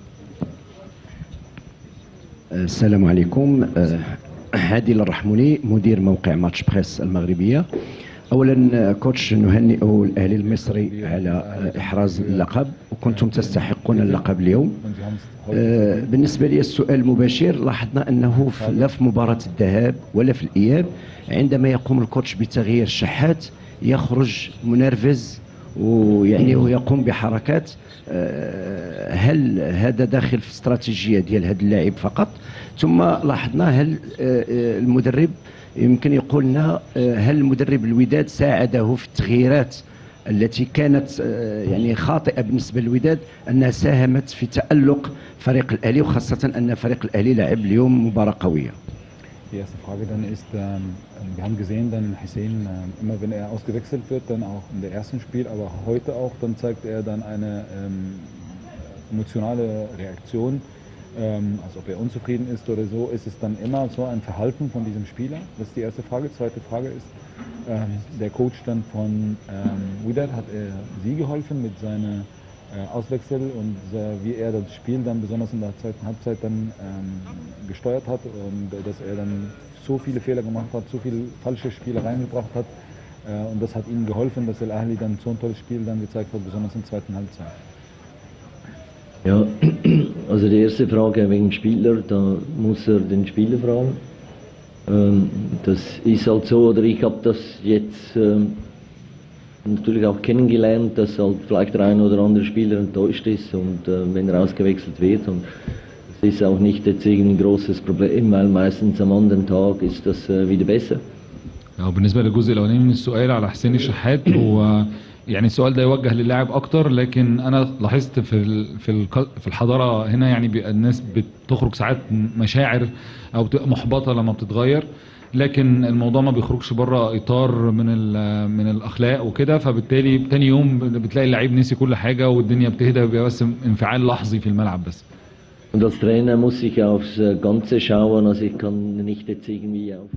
W: السلام عليكم آه، عادل الرحموني مدير موقع ماتش بريس المغربيه اولا آه، كوتش نهنئ الاهلي المصري على آه، احراز اللقب وكنتم تستحقون اللقب اليوم آه، بالنسبه لي السؤال المباشر لاحظنا انه في- لا في مباراه الذهاب ولا في الاياب عندما يقوم الكوتش بتغيير الشحات يخرج منرفز ويعني ويقوم بحركات آه، هل هذا داخل في استراتيجيه ديال هذا اللاعب فقط ثم لاحظنا هل آه، آه، المدرب يمكن يقول لنا آه، هل المدرب الوداد ساعده في التغييرات التي كانت آه، يعني خاطئه بالنسبه للوداد انها ساهمت في تالق فريق الاهلي وخاصه ان فريق الاهلي لعب اليوم مباراه قويه
V: Die erste Frage dann ist, ähm, wir haben gesehen, dann Hussein, ähm, immer wenn er ausgewechselt wird, dann auch in der ersten Spiel, aber heute auch, dann zeigt er dann eine ähm, emotionale Reaktion, ähm, als ob er unzufrieden ist oder so. Ist es dann immer so ein Verhalten von diesem Spieler? Das ist die erste Frage. Zweite Frage ist, ähm, der Coach dann von ähm, Wydad, hat er Sie geholfen mit seiner äh, Auswechsel und äh, wie er das Spiel dann besonders in der zweiten Halbzeit dann ähm, gesteuert hat und äh, dass er dann so viele Fehler gemacht hat, so viele falsche Spiele reingebracht hat äh, und das hat ihm geholfen, dass El Ahly dann so ein tolles Spiel dann gezeigt hat, besonders in der zweiten Halbzeit.
R: Ja, also die erste Frage wegen Spieler, da muss er den Spieler fragen. Ähm, das ist halt so, oder ich habe das jetzt ähm, natürlich auch kennengelernt, dass halt vielleicht der ein oder andere Spieler enttäuscht ist und äh, wenn er ausgewechselt wird und das ist auch nicht jetzt irgendein großes Problem, weil meistens am anderen Tag ist das äh, wieder besser.
S: أو بالنسبة للجزء الأولاني من السؤال على حسين الشحات هو يعني السؤال ده يوجه للاعب أكتر لكن أنا لاحظت في ال- في الق- في الحضارة هنا يعني بيبقى الناس بتخرج ساعات مشاعر أو بتبقى محبطة لما بتتغير لكن الموضوع ما بيخرجش بره اطار من ال- من الاخلاق وكده فبالتالي تاني يوم بتلاقي اللعيب نسي كل حاجه والدنيا بتهدى بيبقى بس انفعال لحظي في الملعب بس
R: Und als Trainer muss ich aufs äh, Ganze schauen, also ich kann nicht jetzt irgendwie auf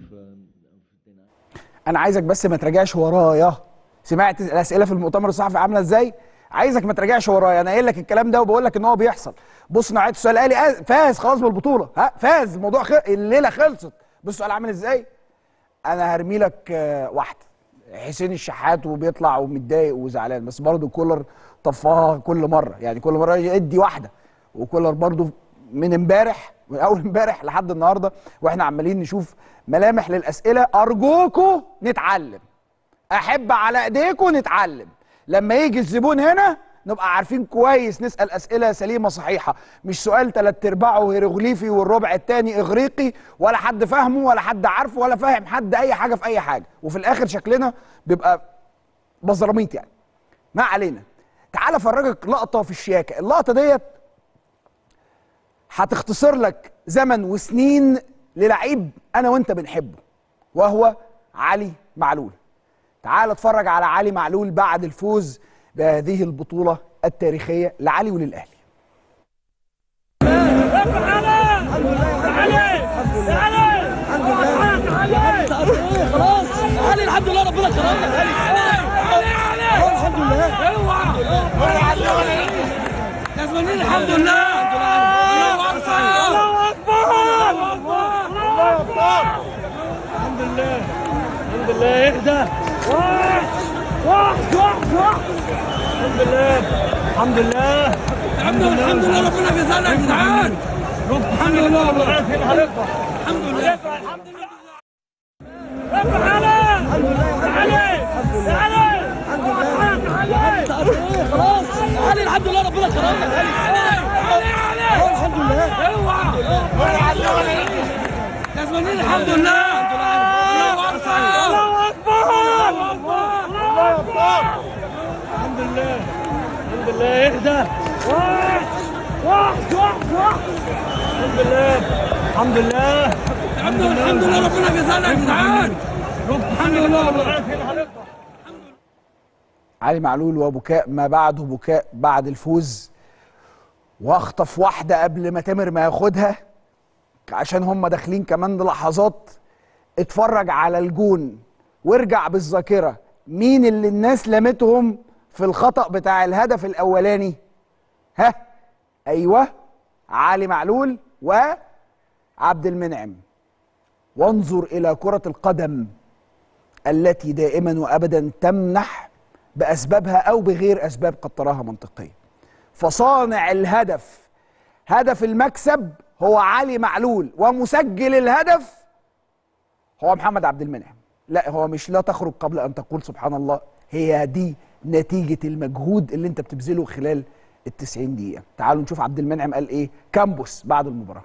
B: انا عايزك بس ما تراجعش ورايا سمعت الاسئله في المؤتمر الصحفي عامله ازاي عايزك ما تراجعش ورايا انا قايل لك الكلام ده وبقول لك ان هو بيحصل بص نوعيه السؤال قال لي فاز خلاص بالبطوله ها فاز الموضوع خ... الليله خلصت بص السؤال عامل ازاي انا هرمي لك آه، واحده حسين الشحات وبيطلع ومتضايق وزعلان بس برضه كولر طفاها كل مره يعني كل مره يدي واحده وكولر برضه من امبارح من اول امبارح لحد النهارده واحنا عمالين نشوف ملامح للاسئله ارجوكوا نتعلم احب على ايديكم نتعلم لما يجي الزبون هنا نبقى عارفين كويس نسال اسئله سليمه صحيحه مش سؤال تلات ارباعه هيروغليفي والربع التاني اغريقي ولا حد فاهمه ولا حد عارفه ولا فاهم حد اي حاجه في اي حاجه وفي الاخر شكلنا بيبقى بزراميط يعني ما علينا تعال افرجك لقطه في الشياكه اللقطه ديت هتختصر لك زمن وسنين للعيب انا وانت بنحبه وهو علي معلول تعال اتفرج على علي معلول بعد الفوز بهذه البطولة التاريخية لعلي وللأهلي
O: خلاص علي الحمد لله ربنا كرمنا
P: الحمد لله اوعى كسبانين الحمد لله الله اكبر الله اكبر الله اكبر الحمد لله الحمد لله اهدى واحد واحد واحد واحد الحمد لله الحمد لله الحمد لله الحمد لله ربنا بيسألك يا جدعان الحمد لله والله الحمد لله الحمد لله ارفع عليه عليه عليه خلاص علي الحمد لله ربنا كرمك علي علي الحمد لله اوعى كسبانين الحمد لله الله اكبر الله اكبر الله اكبر الحمد لله الحمد لله اهدى واحد واحد واحد واحد الحمد لله الحمد لله الحمد لله الحمد لله ربنا بيسألك يا جدعان الحمد لله والله
B: علي معلول وبكاء ما بعده بكاء بعد الفوز واخطف واحده قبل ما تامر ما ياخدها عشان هم داخلين كمان لحظات اتفرج على الجون وارجع بالذاكره مين اللي الناس لمتهم في الخطأ بتاع الهدف الاولاني ها ايوه علي معلول وعبد المنعم وانظر الى كرة القدم التي دائما وابدا تمنح باسبابها او بغير اسباب قد تراها منطقيه فصانع الهدف هدف المكسب هو علي معلول ومسجل الهدف هو محمد عبد المنعم لا هو مش لا تخرج قبل ان تقول سبحان الله هي دي نتيجه المجهود اللي انت بتبذله خلال ال 90 دقيقه تعالوا نشوف عبد المنعم قال ايه كامبوس بعد المباراه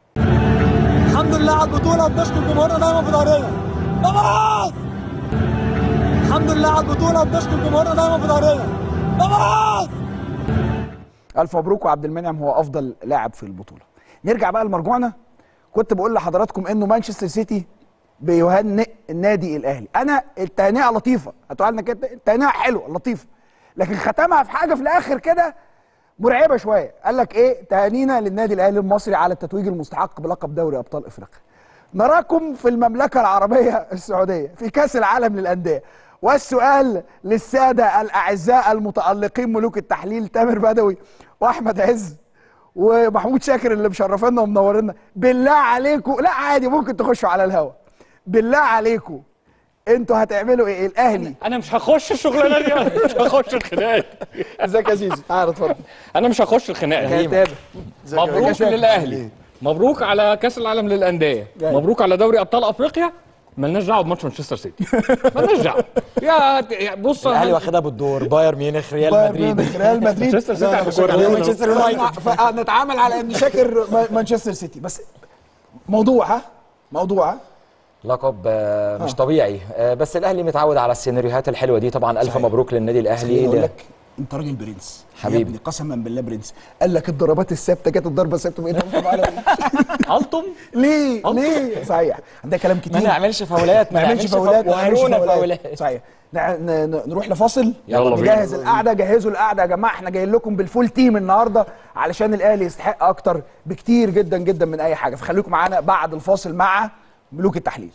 P: الحمد لله على البطولة بنشكر جمهورنا دايما في ظهرنا مبروك الحمد لله على البطولة بنشكر جمهورنا دايما في ظهرنا مبروك
B: الف مبروك وعبد المنعم هو افضل لاعب في البطوله نرجع بقى لمرجوعنا كنت بقول لحضراتكم انه مانشستر سيتي بيهنئ النادي الاهلي انا التهنئه لطيفه هتقول لنا كده التهنئه حلوه لطيفه لكن ختمها في حاجه في الاخر كده مرعبه شويه قال لك ايه تهانينا للنادي الاهلي المصري على التتويج المستحق بلقب دوري ابطال افريقيا نراكم في المملكه العربيه السعوديه في كاس العالم للانديه والسؤال للساده الاعزاء المتالقين ملوك التحليل تامر بدوي واحمد عز ومحمود شاكر اللي مشرفينا ومنورنا بالله عليكم لا عادي ممكن تخشوا على الهوا بالله عليكم انتوا هتعملوا ايه الاهلي
D: انا مش هخش الشغلانه دي أنا مش هخش الخناقه
B: ازيك يا زيزو تعال اتفضل
D: انا مش هخش الخناقه
B: يا
D: دي
B: تامر ازيك يا
D: مبروك
B: شاكر؟
D: للاهلي مبروك على كاس العالم للانديه
B: جاي.
D: مبروك على دوري ابطال افريقيا ملناش دعوه بماتش مانشستر سيتي ملناش دعوه يا يا بص
G: الاهلي واخدها بالدور بايرن ميونخ ريال
B: بايرن
G: مدريد
B: ميونخ، ريال مدريد
D: مانشستر سيتي على
G: مانشستر
D: الكورة.
G: مانشستر يونايتد
B: فنتعامل على ان شاكر ما- مانشستر سيتي بس موضوع ها موضوع ها
G: لقب آه، مش طبيعي آه، بس الاهلي متعود على السيناريوهات الحلوه دي طبعا الف مبروك للنادي
B: خليني
G: الاهلي
B: اقول
G: ده-
B: لك انت راجل برنس
G: حبيبي.
B: يا ابني قسما بالله برنس قال لك الضربات الثابته جت الضربه الثابته بقيت انتم على
D: الطم
B: ليه ليه صحيح ده كلام كتير
G: ما نعملش فاولات
B: ما نعملش فاولات ما نعملش
G: وهرونا
B: فاولات
G: فاولات
B: صحيح نع- ن- ن- نروح لفاصل
G: يلا بينا.
B: نجهز القعده جهزوا القعده يا جماعه احنا جايين لكم بالفول تيم النهارده علشان الاهلي يستحق اكتر بكتير جدا جدا من اي حاجه فخليكم معانا بعد الفاصل مع ملوك التحليل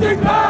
P: استقبال